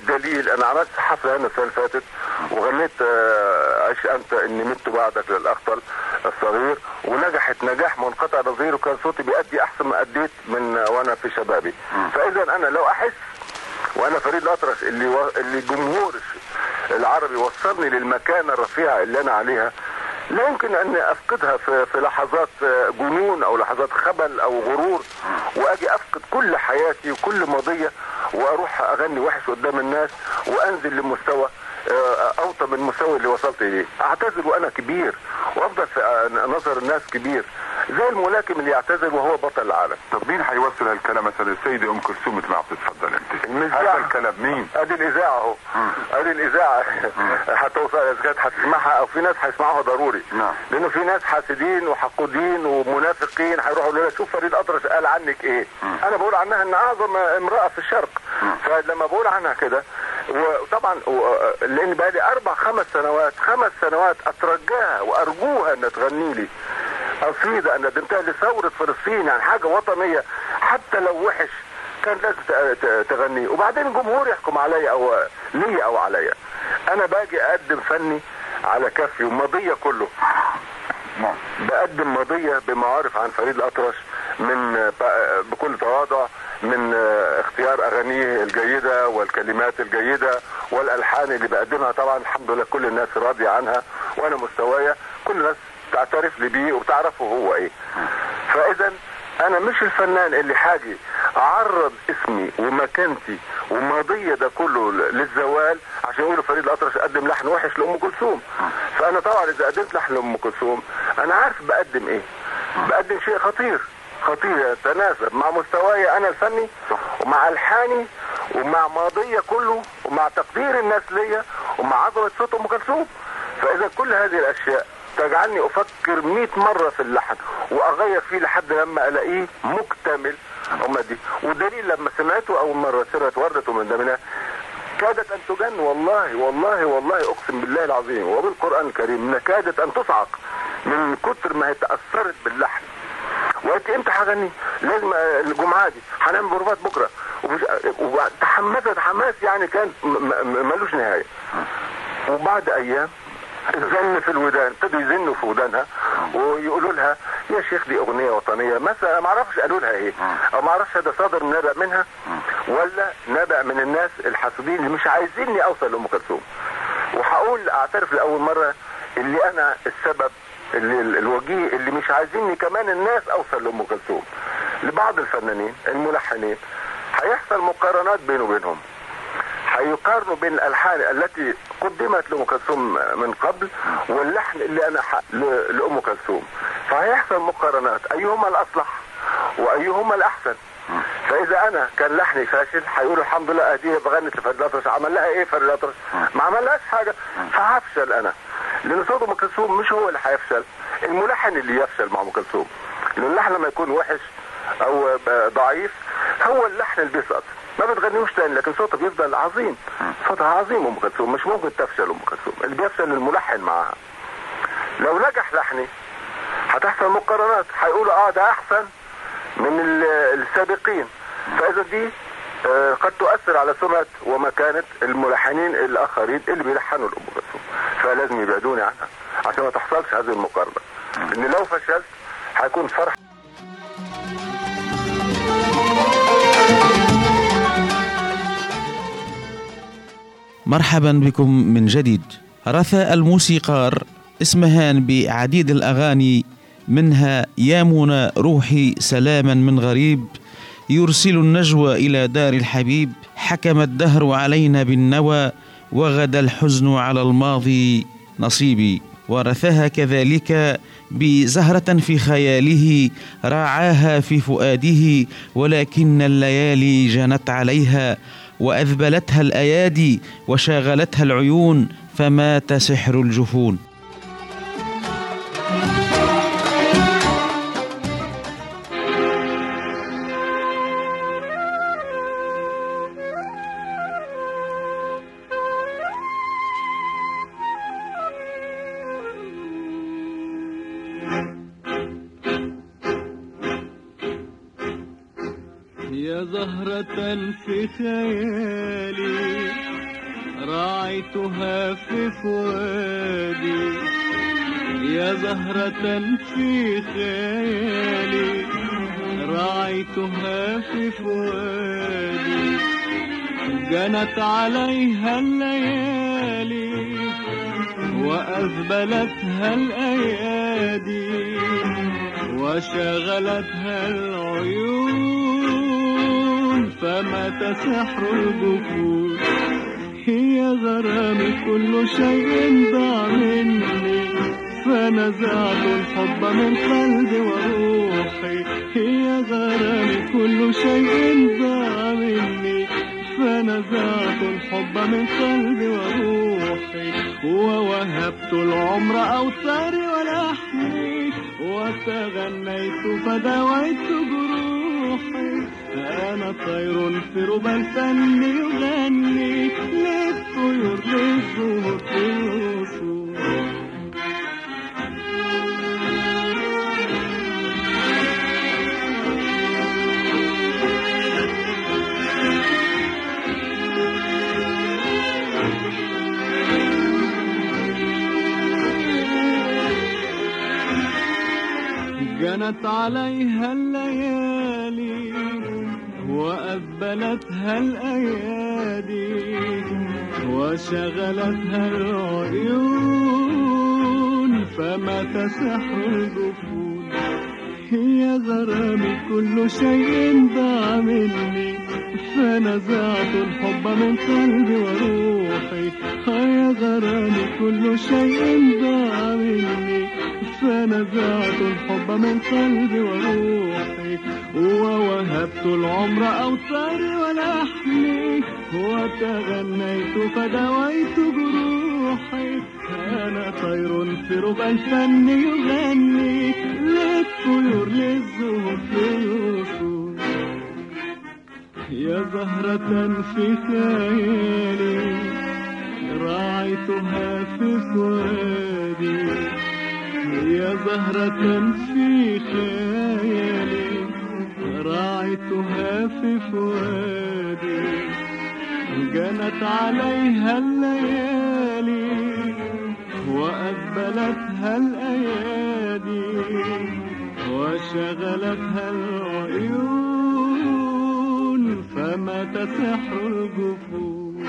بدليل انا عملت حفله هنا السنه اللي فاتت وغنيت آه، عيش انت اني مت بعدك للاخطل الصغير ونجحت نجاح منقطع نظير وكان صوتي بيأدي احسن ما اديت من آه، وانا في شبابي فاذا انا لو احس وانا فريد الاطرش اللي و... اللي جمهور العربي وصلني للمكانه الرفيعه اللي انا عليها لا يمكن ان افقدها في, في لحظات آه، جنون او لحظات خبل او غرور واجي افقد كل حياتي وكل ماضيه واروح اغني وحش قدام الناس وانزل لمستوى آه، اوطى من المستوى اللي وصلت اليه اعتذر وانا كبير وافضل في آه، نظر الناس كبير زي الملاكم اللي يعتذر وهو بطل العالم طب مين هيوصل هالكلام مثلا السيده ام كلثوم مثل ما عم تتفضل انت المذياع. هذا الكلام مين ادي الاذاعه اهو ادي الاذاعه هتوصل اذا كانت هتسمعها او في ناس هيسمعوها ضروري نعم. لانه في ناس حاسدين وحقودين ومنافقين هيروحوا يقولوا لها شوف فريد اطرش قال عنك ايه انا بقول عنها ان اعظم امراه في الشرق فلما بقول عنها كده وطبعا و- لان بقى لي اربع خمس سنوات خمس سنوات اترجاها وارجوها ان تغني لي قصيده انا قدمتها لثوره فلسطين يعني حاجه وطنيه حتى لو وحش كان لازم ت- ت- تغنيه وبعدين الجمهور يحكم عليا او ليا او عليا انا باجي اقدم فني على كفي وماضيه كله نعم بقدم ماضيه بمعارف عن فريد الاطرش من ب- بكل تواضع من اختيار اغانيه الجيده والكلمات الجيده والالحان اللي بقدمها طبعا الحمد لله كل الناس راضيه عنها وانا مستوايا كل الناس تعترف لي بيه وبتعرفه هو ايه فاذا انا مش الفنان اللي حاجي اعرض اسمي ومكانتي وماضية ده كله للزوال عشان يقولوا فريد الاطرش قدم لحن وحش لام كلثوم فانا طبعا اذا قدمت لحن لام كلثوم انا عارف بقدم ايه بقدم شيء خطير خطير يتناسب مع مستواي انا الفني ومع الحاني ومع ماضية كله ومع تقدير الناس ليا ومع عظمة صوت ام كلثوم فاذا كل هذه الاشياء تجعلني افكر 100 مرة في اللحن واغير فيه لحد لما الاقيه مكتمل هم دي والدليل لما سمعته اول مرة سرت وردة من دمنا كادت ان تجن والله والله والله اقسم بالله العظيم وبالقران الكريم كادت ان تصعق من كتر ما هي تاثرت باللحن وقلت امتى هغني لازم آه، الجمعه دي هنعمل بروفات بكره ومش- وتحمست حماس يعني كان م- م- ملوش نهايه وبعد ايام الزن في الودان ابتدوا يزنوا في ودانها ويقولوا لها يا شيخ دي اغنيه وطنيه مثلا ما اعرفش قالوا لها ايه او ما اعرفش ده صادر نبأ منها ولا نبأ من الناس الحاسدين اللي مش عايزيني اوصل لام كلثوم وهقول اعترف لاول مره اللي انا السبب اللي ال- الوجيه اللي مش عايزيني كمان الناس اوصل لام كلثوم لبعض الفنانين الملحنين هيحصل مقارنات بينه وبينهم هيقارنوا بين الالحان التي قدمت لام كلثوم من قبل واللحن اللي انا ح... ل... لام كلثوم فهيحصل مقارنات ايهما الاصلح وايهما الاحسن فاذا انا كان لحني فاشل هيقولوا الحمد لله اديه بغنت لفريد الاطرش عمل لها ايه فريد الاطرش ما عملهاش حاجه فهفشل انا لان صوت ام كلثوم مش هو اللي هيفشل الملحن اللي يفشل مع ام كلثوم لان اللحن لما يكون وحش او ب- ضعيف هو اللحن اللي بيسقط ما بتغنيوش تاني لكن صوتها بيفضل عظيم صوتها عظيم ام كلثوم مش ممكن تفشل ام كلثوم اللي بيفشل الملحن معاها لو نجح لحني هتحصل مقارنات هيقولوا اه ده احسن من ال- السابقين فاذا دي آه، قد تؤثر على سمعة ومكانة الملحنين الاخرين اللي بيلحنوا لام كلثوم فلازم يبعدوني عنها عشان ما تحصلش هذه المقارنة لان لو فشلت هيكون فرح مرحبا بكم من جديد رثى الموسيقار اسمهان بعديد الأغاني منها يا منى روحي سلاما من غريب يرسل النجوى إلى دار الحبيب حكم الدهر علينا بالنوى وغدا الحزن على الماضي نصيبي ورثاها كذلك بزهرة في خياله راعاها في فؤاده ولكن الليالي جنت عليها وأذبلتها الأيادي وشاغلتها العيون فمات سحر الجفون يا زهرة زهرة في خيالي راعيتها في فؤادي يا زهرة في خيالي راعيتها في فؤادي جنت عليها الليالي وأذبلتها الأيادي وشغلتها العيون فمات سحر الجفون هي غرامي كل شيء ضاع مني فنزعت الحب من قلبي وروحي هي غرامي كل شيء ضاع مني فنزعت الحب من قلبي وروحي ووهبت العمر أوتاري ولحمي وتغنيت فدويت جروحي أنا طير في ربى الفن يغني للطيور للزهور في الوصول جنت عليها الليالي وأذبلتها الأيادي وشغلتها العيون فمات سحر الجفون هي غرامي كل شيء ضاع مني فنزعت الحب من قلبي وروحي يا غرامي كل شيء ضاع مني فنزعت الحب من قلبي وروحي ووهبت العمر أوتاري ولحمي وتغنيت فدويت جروحي أنا طير في ربع الفن يغني للطيور للزهور في الوصول يا زهرة في خيالي راعيتها في فؤادي يا زهرة في خيالي راعيتها في فؤادي جنت عليها الليالي وأذبلتها الأيادي وشغلتها العيون فمات سحر الجفون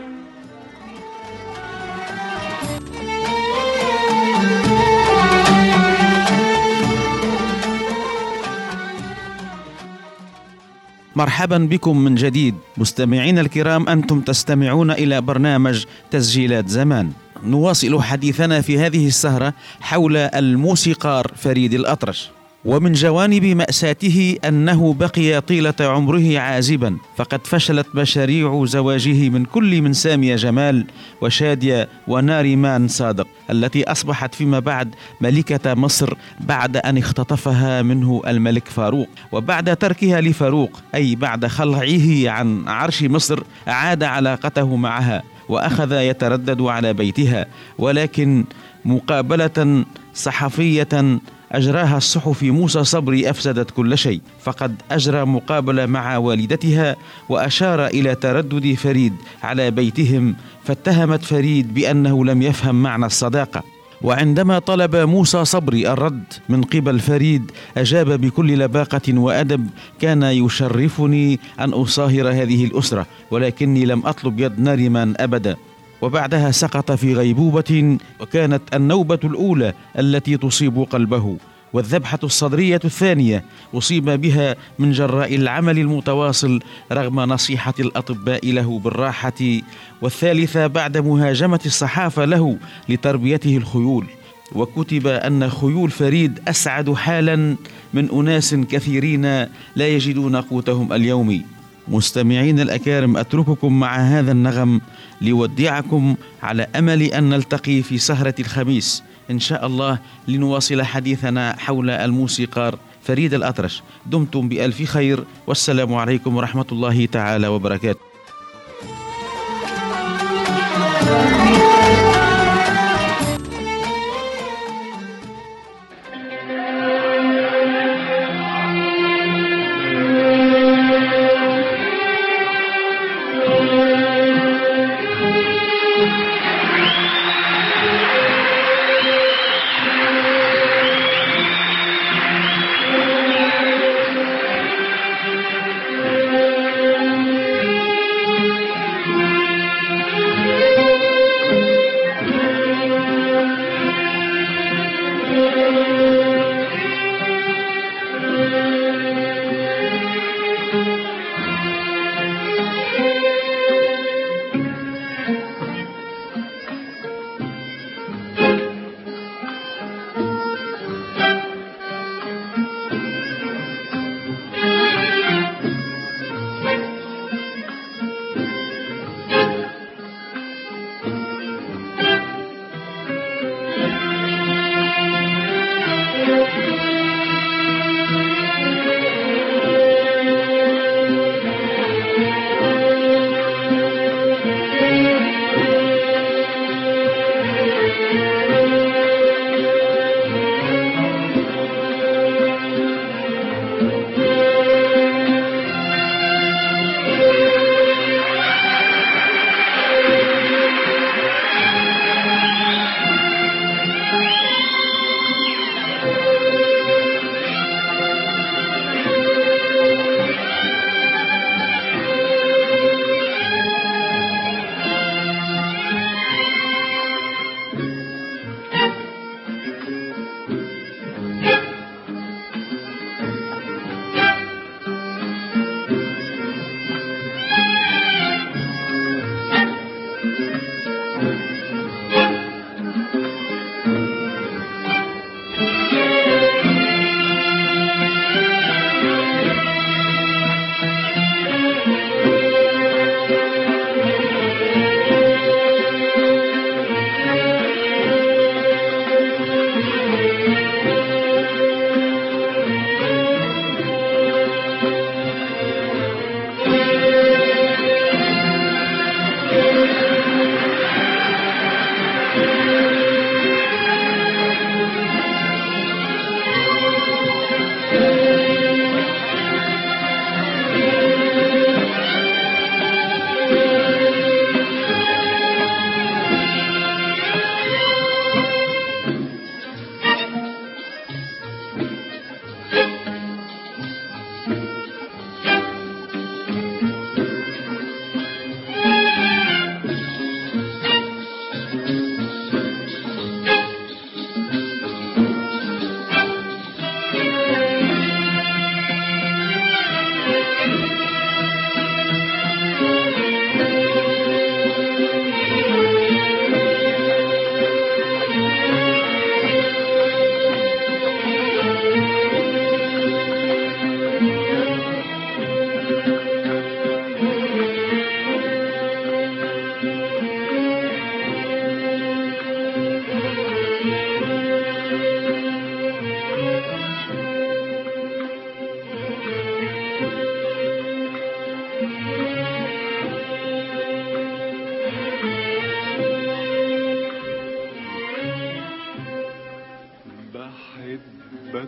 مرحبا بكم من جديد مستمعينا الكرام انتم تستمعون الى برنامج تسجيلات زمان نواصل حديثنا في هذه السهره حول الموسيقار فريد الاطرش ومن جوانب مأساته أنه بقي طيلة عمره عازبا فقد فشلت مشاريع زواجه من كل من سامية جمال وشادية وناريمان صادق التي أصبحت فيما بعد ملكة مصر بعد أن اختطفها منه الملك فاروق وبعد تركها لفاروق أي بعد خلعه عن عرش مصر عاد علاقته معها وأخذ يتردد على بيتها ولكن مقابلة صحفية أجراها الصحفي موسى صبري أفسدت كل شيء فقد أجرى مقابلة مع والدتها وأشار إلى تردد فريد على بيتهم فاتهمت فريد بأنه لم يفهم معنى الصداقة وعندما طلب موسى صبري الرد من قبل فريد أجاب بكل لباقة وأدب كان يشرفني أن أصاهر هذه الأسرة ولكني لم أطلب يد نارمان أبدا وبعدها سقط في غيبوبة وكانت النوبة الأولى التي تصيب قلبه والذبحة الصدرية الثانية أصيب بها من جراء العمل المتواصل رغم نصيحة الأطباء له بالراحة والثالثة بعد مهاجمة الصحافة له لتربيته الخيول وكتب أن خيول فريد أسعد حالا من أناس كثيرين لا يجدون قوتهم اليومي مستمعين الأكارم أترككم مع هذا النغم لودعكم على أمل أن نلتقي في سهرة الخميس إن شاء الله لنواصل حديثنا حول الموسيقار فريد الأطرش دمتم بألف خير والسلام عليكم ورحمة الله تعالى وبركاته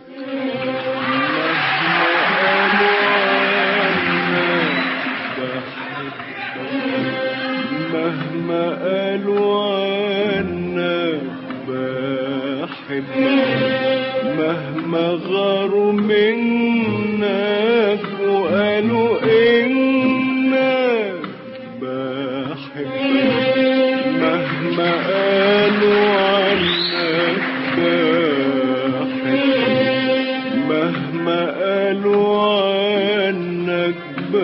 مهما قالوا عنك بحبك مهما غاروا منك وقالوا انك بحبك مهما قالوا عنك بحبك مهما قالوا عنك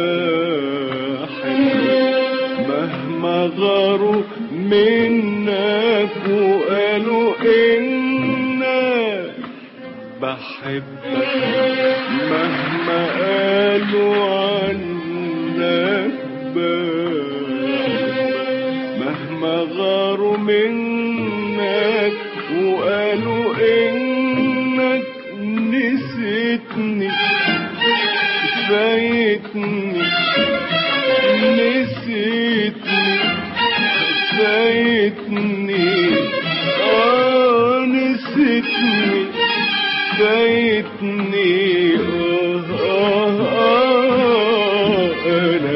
بحبك مهما غاروا منك وقالوا انك بحبك مهما قالوا عنك بحبك مهما غاروا منك وقالوا انك نسيتني فايتني نسيتني فايتني اه نسيتني فايتني آه آه آه أنا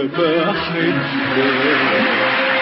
بحبك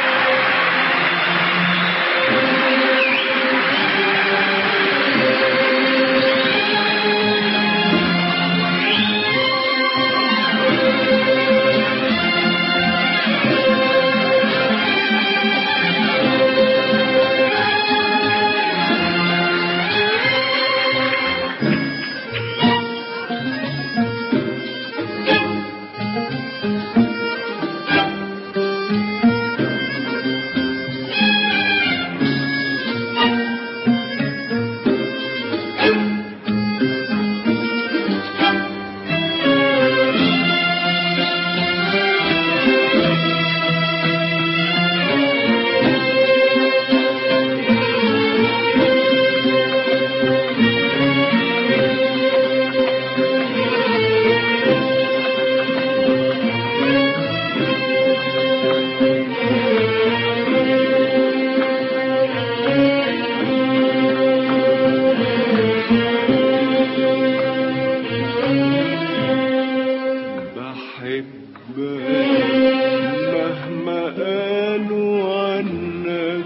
بحبك مهما قالوا عنك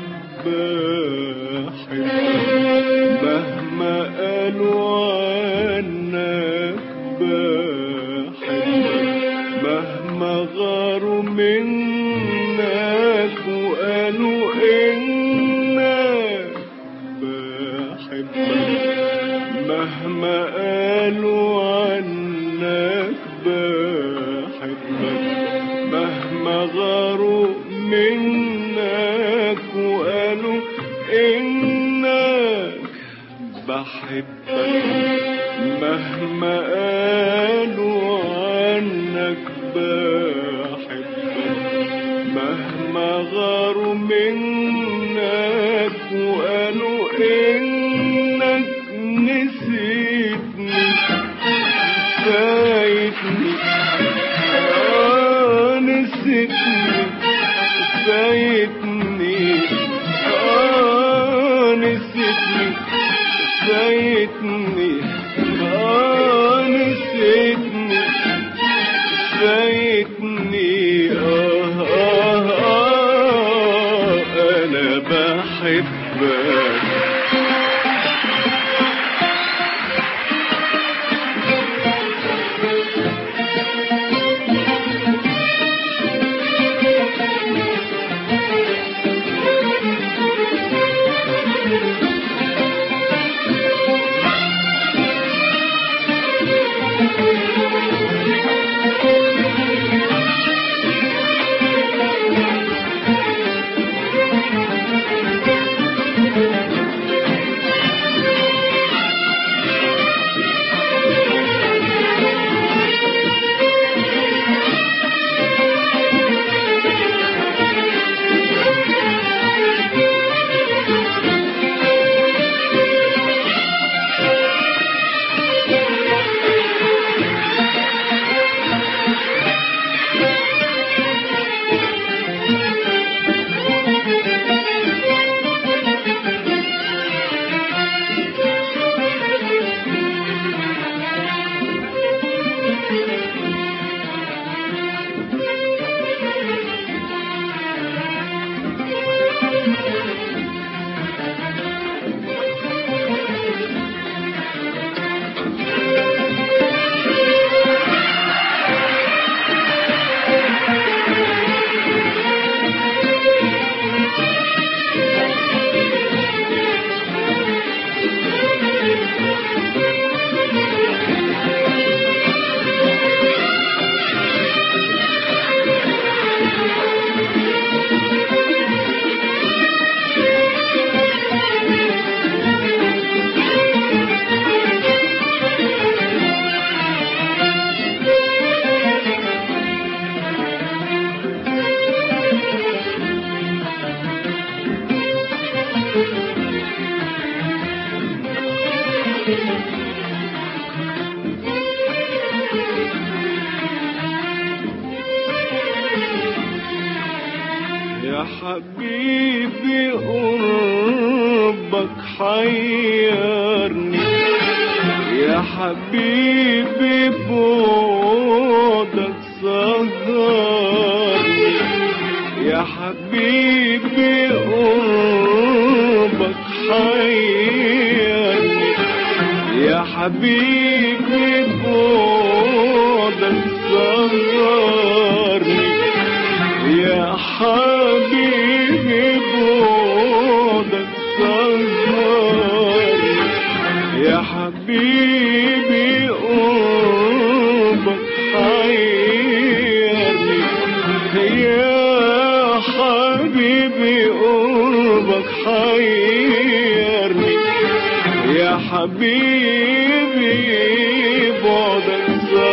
بحبك مهما قالوا عنك بحبك مهما غاروا منك وقالوا انك بحبك مهما قالوا عنك بحبك مهما غاروا منك وقالوا انك بحبك مهما قالوا عنك بحبك مهما غاروا منك وقالوا انك نسيتني فايتني آه نسيتني فايتني آه نسيتني فايتني آه حبيبي قربك حيرني يا حبيبي بعدك سهرني يا حبيبي قربك حيرني يا حبيبي بعدك سهرني يا حبيبي بعدك سهرني يا حبيبي قربك حيرني يا حبيبي قربك حيرني يا حبيبي بعدك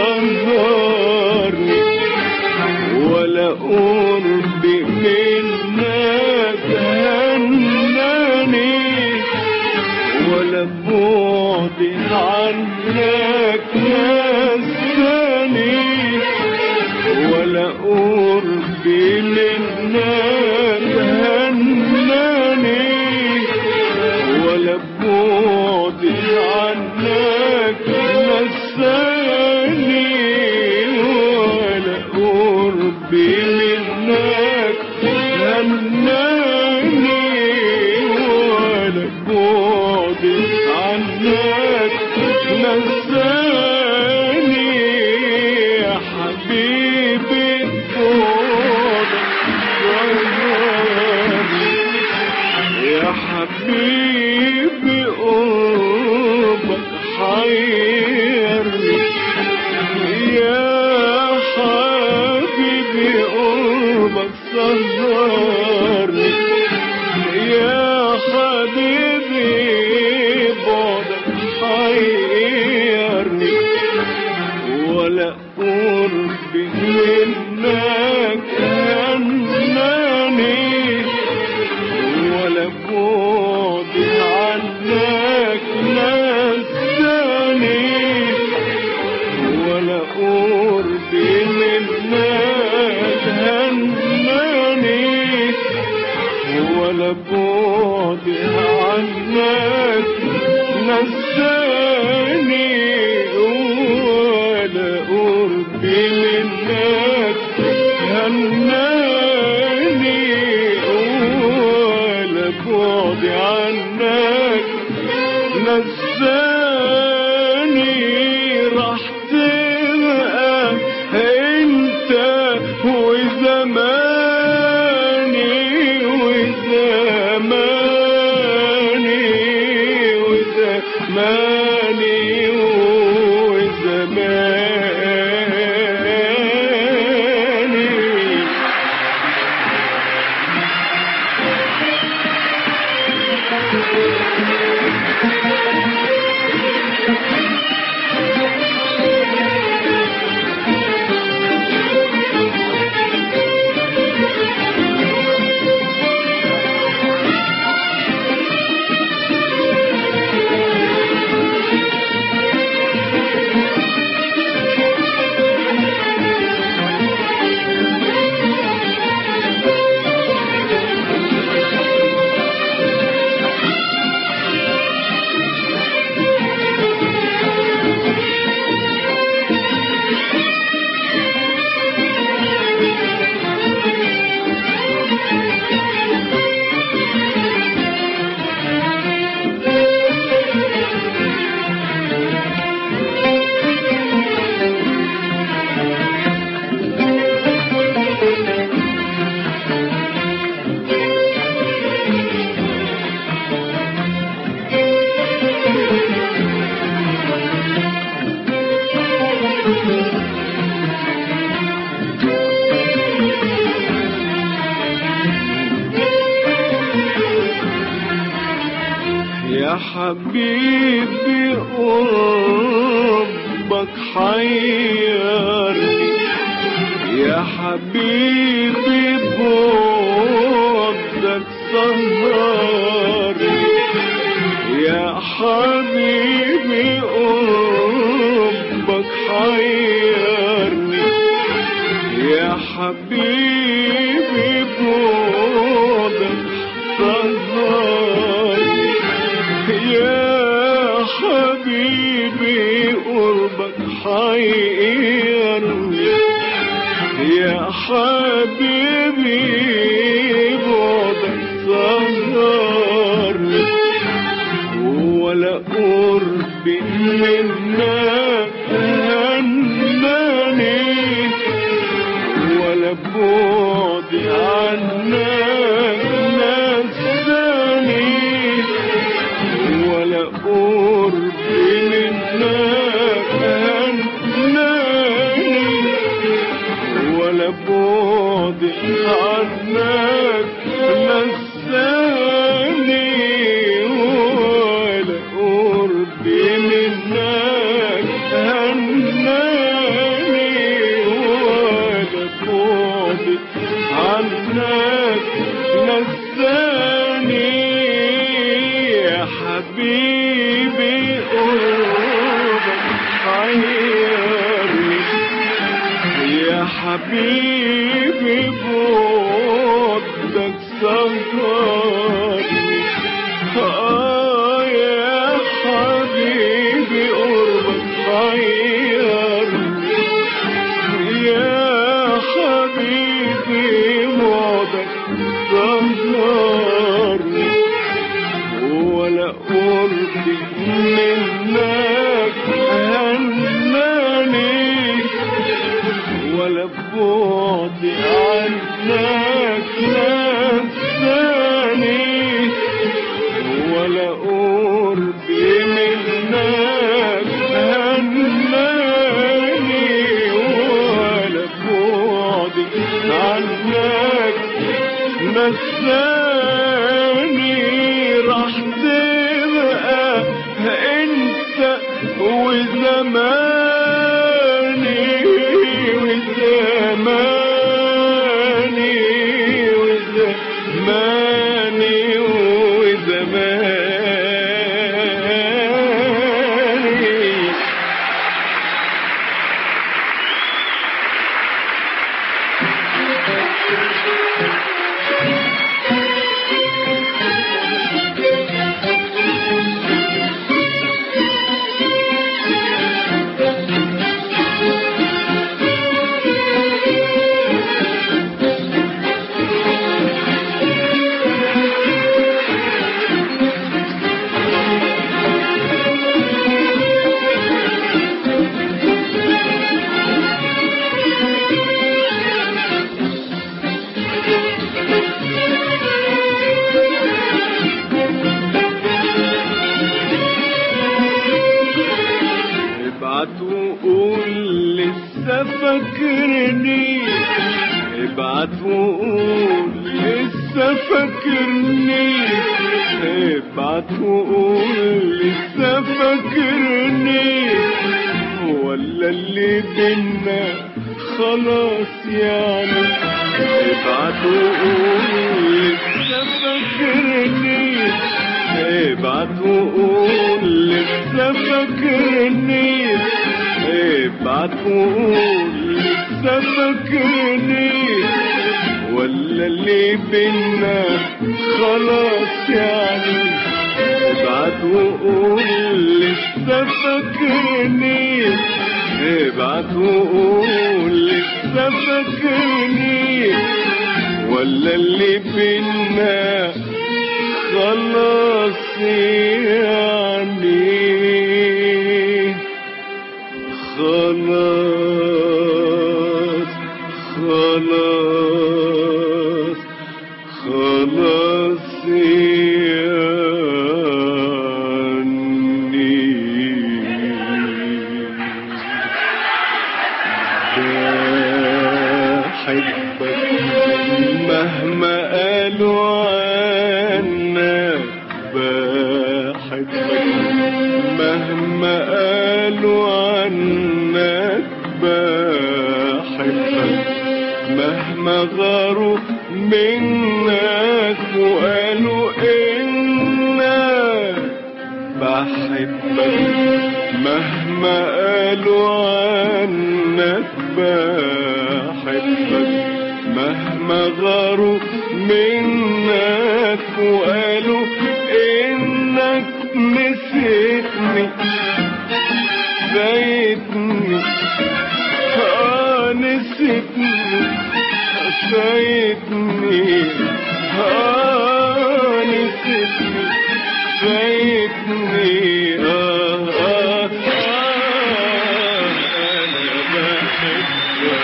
سهرني ولا قرب منك هناني ولا بعد عنك نساني ولا قرب منك هناني ولا بعد عنك نساني ولا قرب منك هناني ولا بعد عنك نساني يا حبيبي بعدك غيرني يا حبيبي قربك حيرني يا حبيبي قربك سهرني يا حبيبي بعدك حيرني ولا قرب منك هناني ولا بعد عنك نساني ولا قرب منك هناني ولا بعد عنك نساني ولا قرب منك هناني ولا بعد عنك نساني راح تبقى انت وزماني وزماني وزماني وزماني يا حبيبي قربك حيرني يا حبيبي بعدك سهرني يا حبيبي قربك حيرني يا حبيبي بعدك قربك حيرني يا حبيبي بعدك سهرني ولا قرب منك هناني ولا بعد عنك نساني ولا قرب منك هناني ولا بعد عنك نساني ولا قرب منك هناني ولا بعد عنك نساني يا حبيبي قربك حيرني يا حبيبي بعدك سهرني آه يا حبيبي قربك حيرني يا حبيبي بعدك سهرني ولا قربي منك هناني ولا بعدي عنك نساني ولا قربي منك هناني ولا بعدي عنك نساني راح تبقى انت وزماني وزماني وزماني وزماني ابعت وقول لسه فاكرني ابعت وقول لسه فاكرني ابعت وقول لسه فاكرني ولا اللي بينا خلاص يعني ابعت وقول لسه فاكرني ابعت وقول لسه فاكرني ابعت وقول لسه فاكرني ولا اللي بينا خلاص يعني ابعت وقول لسه فاكرني ابعت وقول لسه فاكرني ولا اللي بينا خلاص يعني خلاص خلاص خلاص يعني بحبك مهما قالوا عنك بحبك مهما قالوا عنك بحبك مهما غاروا منك وقالوا انك بحبك مهما قالوا عنك بحبك مهما غاروا منك وقالوا انك نسيتني زي فايتني آه نسيتني فايتني آه نسيتني فايتني آه آه آه أنا بحبك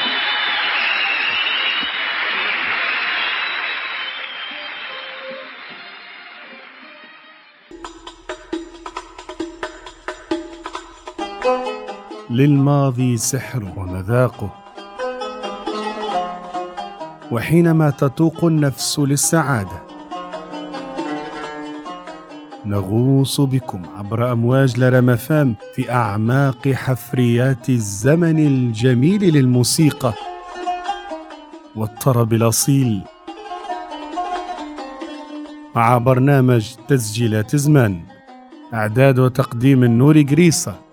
للماضي سحر ومذاقه وحينما تتوق النفس للسعاده نغوص بكم عبر امواج لرمفام في اعماق حفريات الزمن الجميل للموسيقى والطرب الاصيل مع برنامج تسجيلات زمان اعداد وتقديم النور جريصه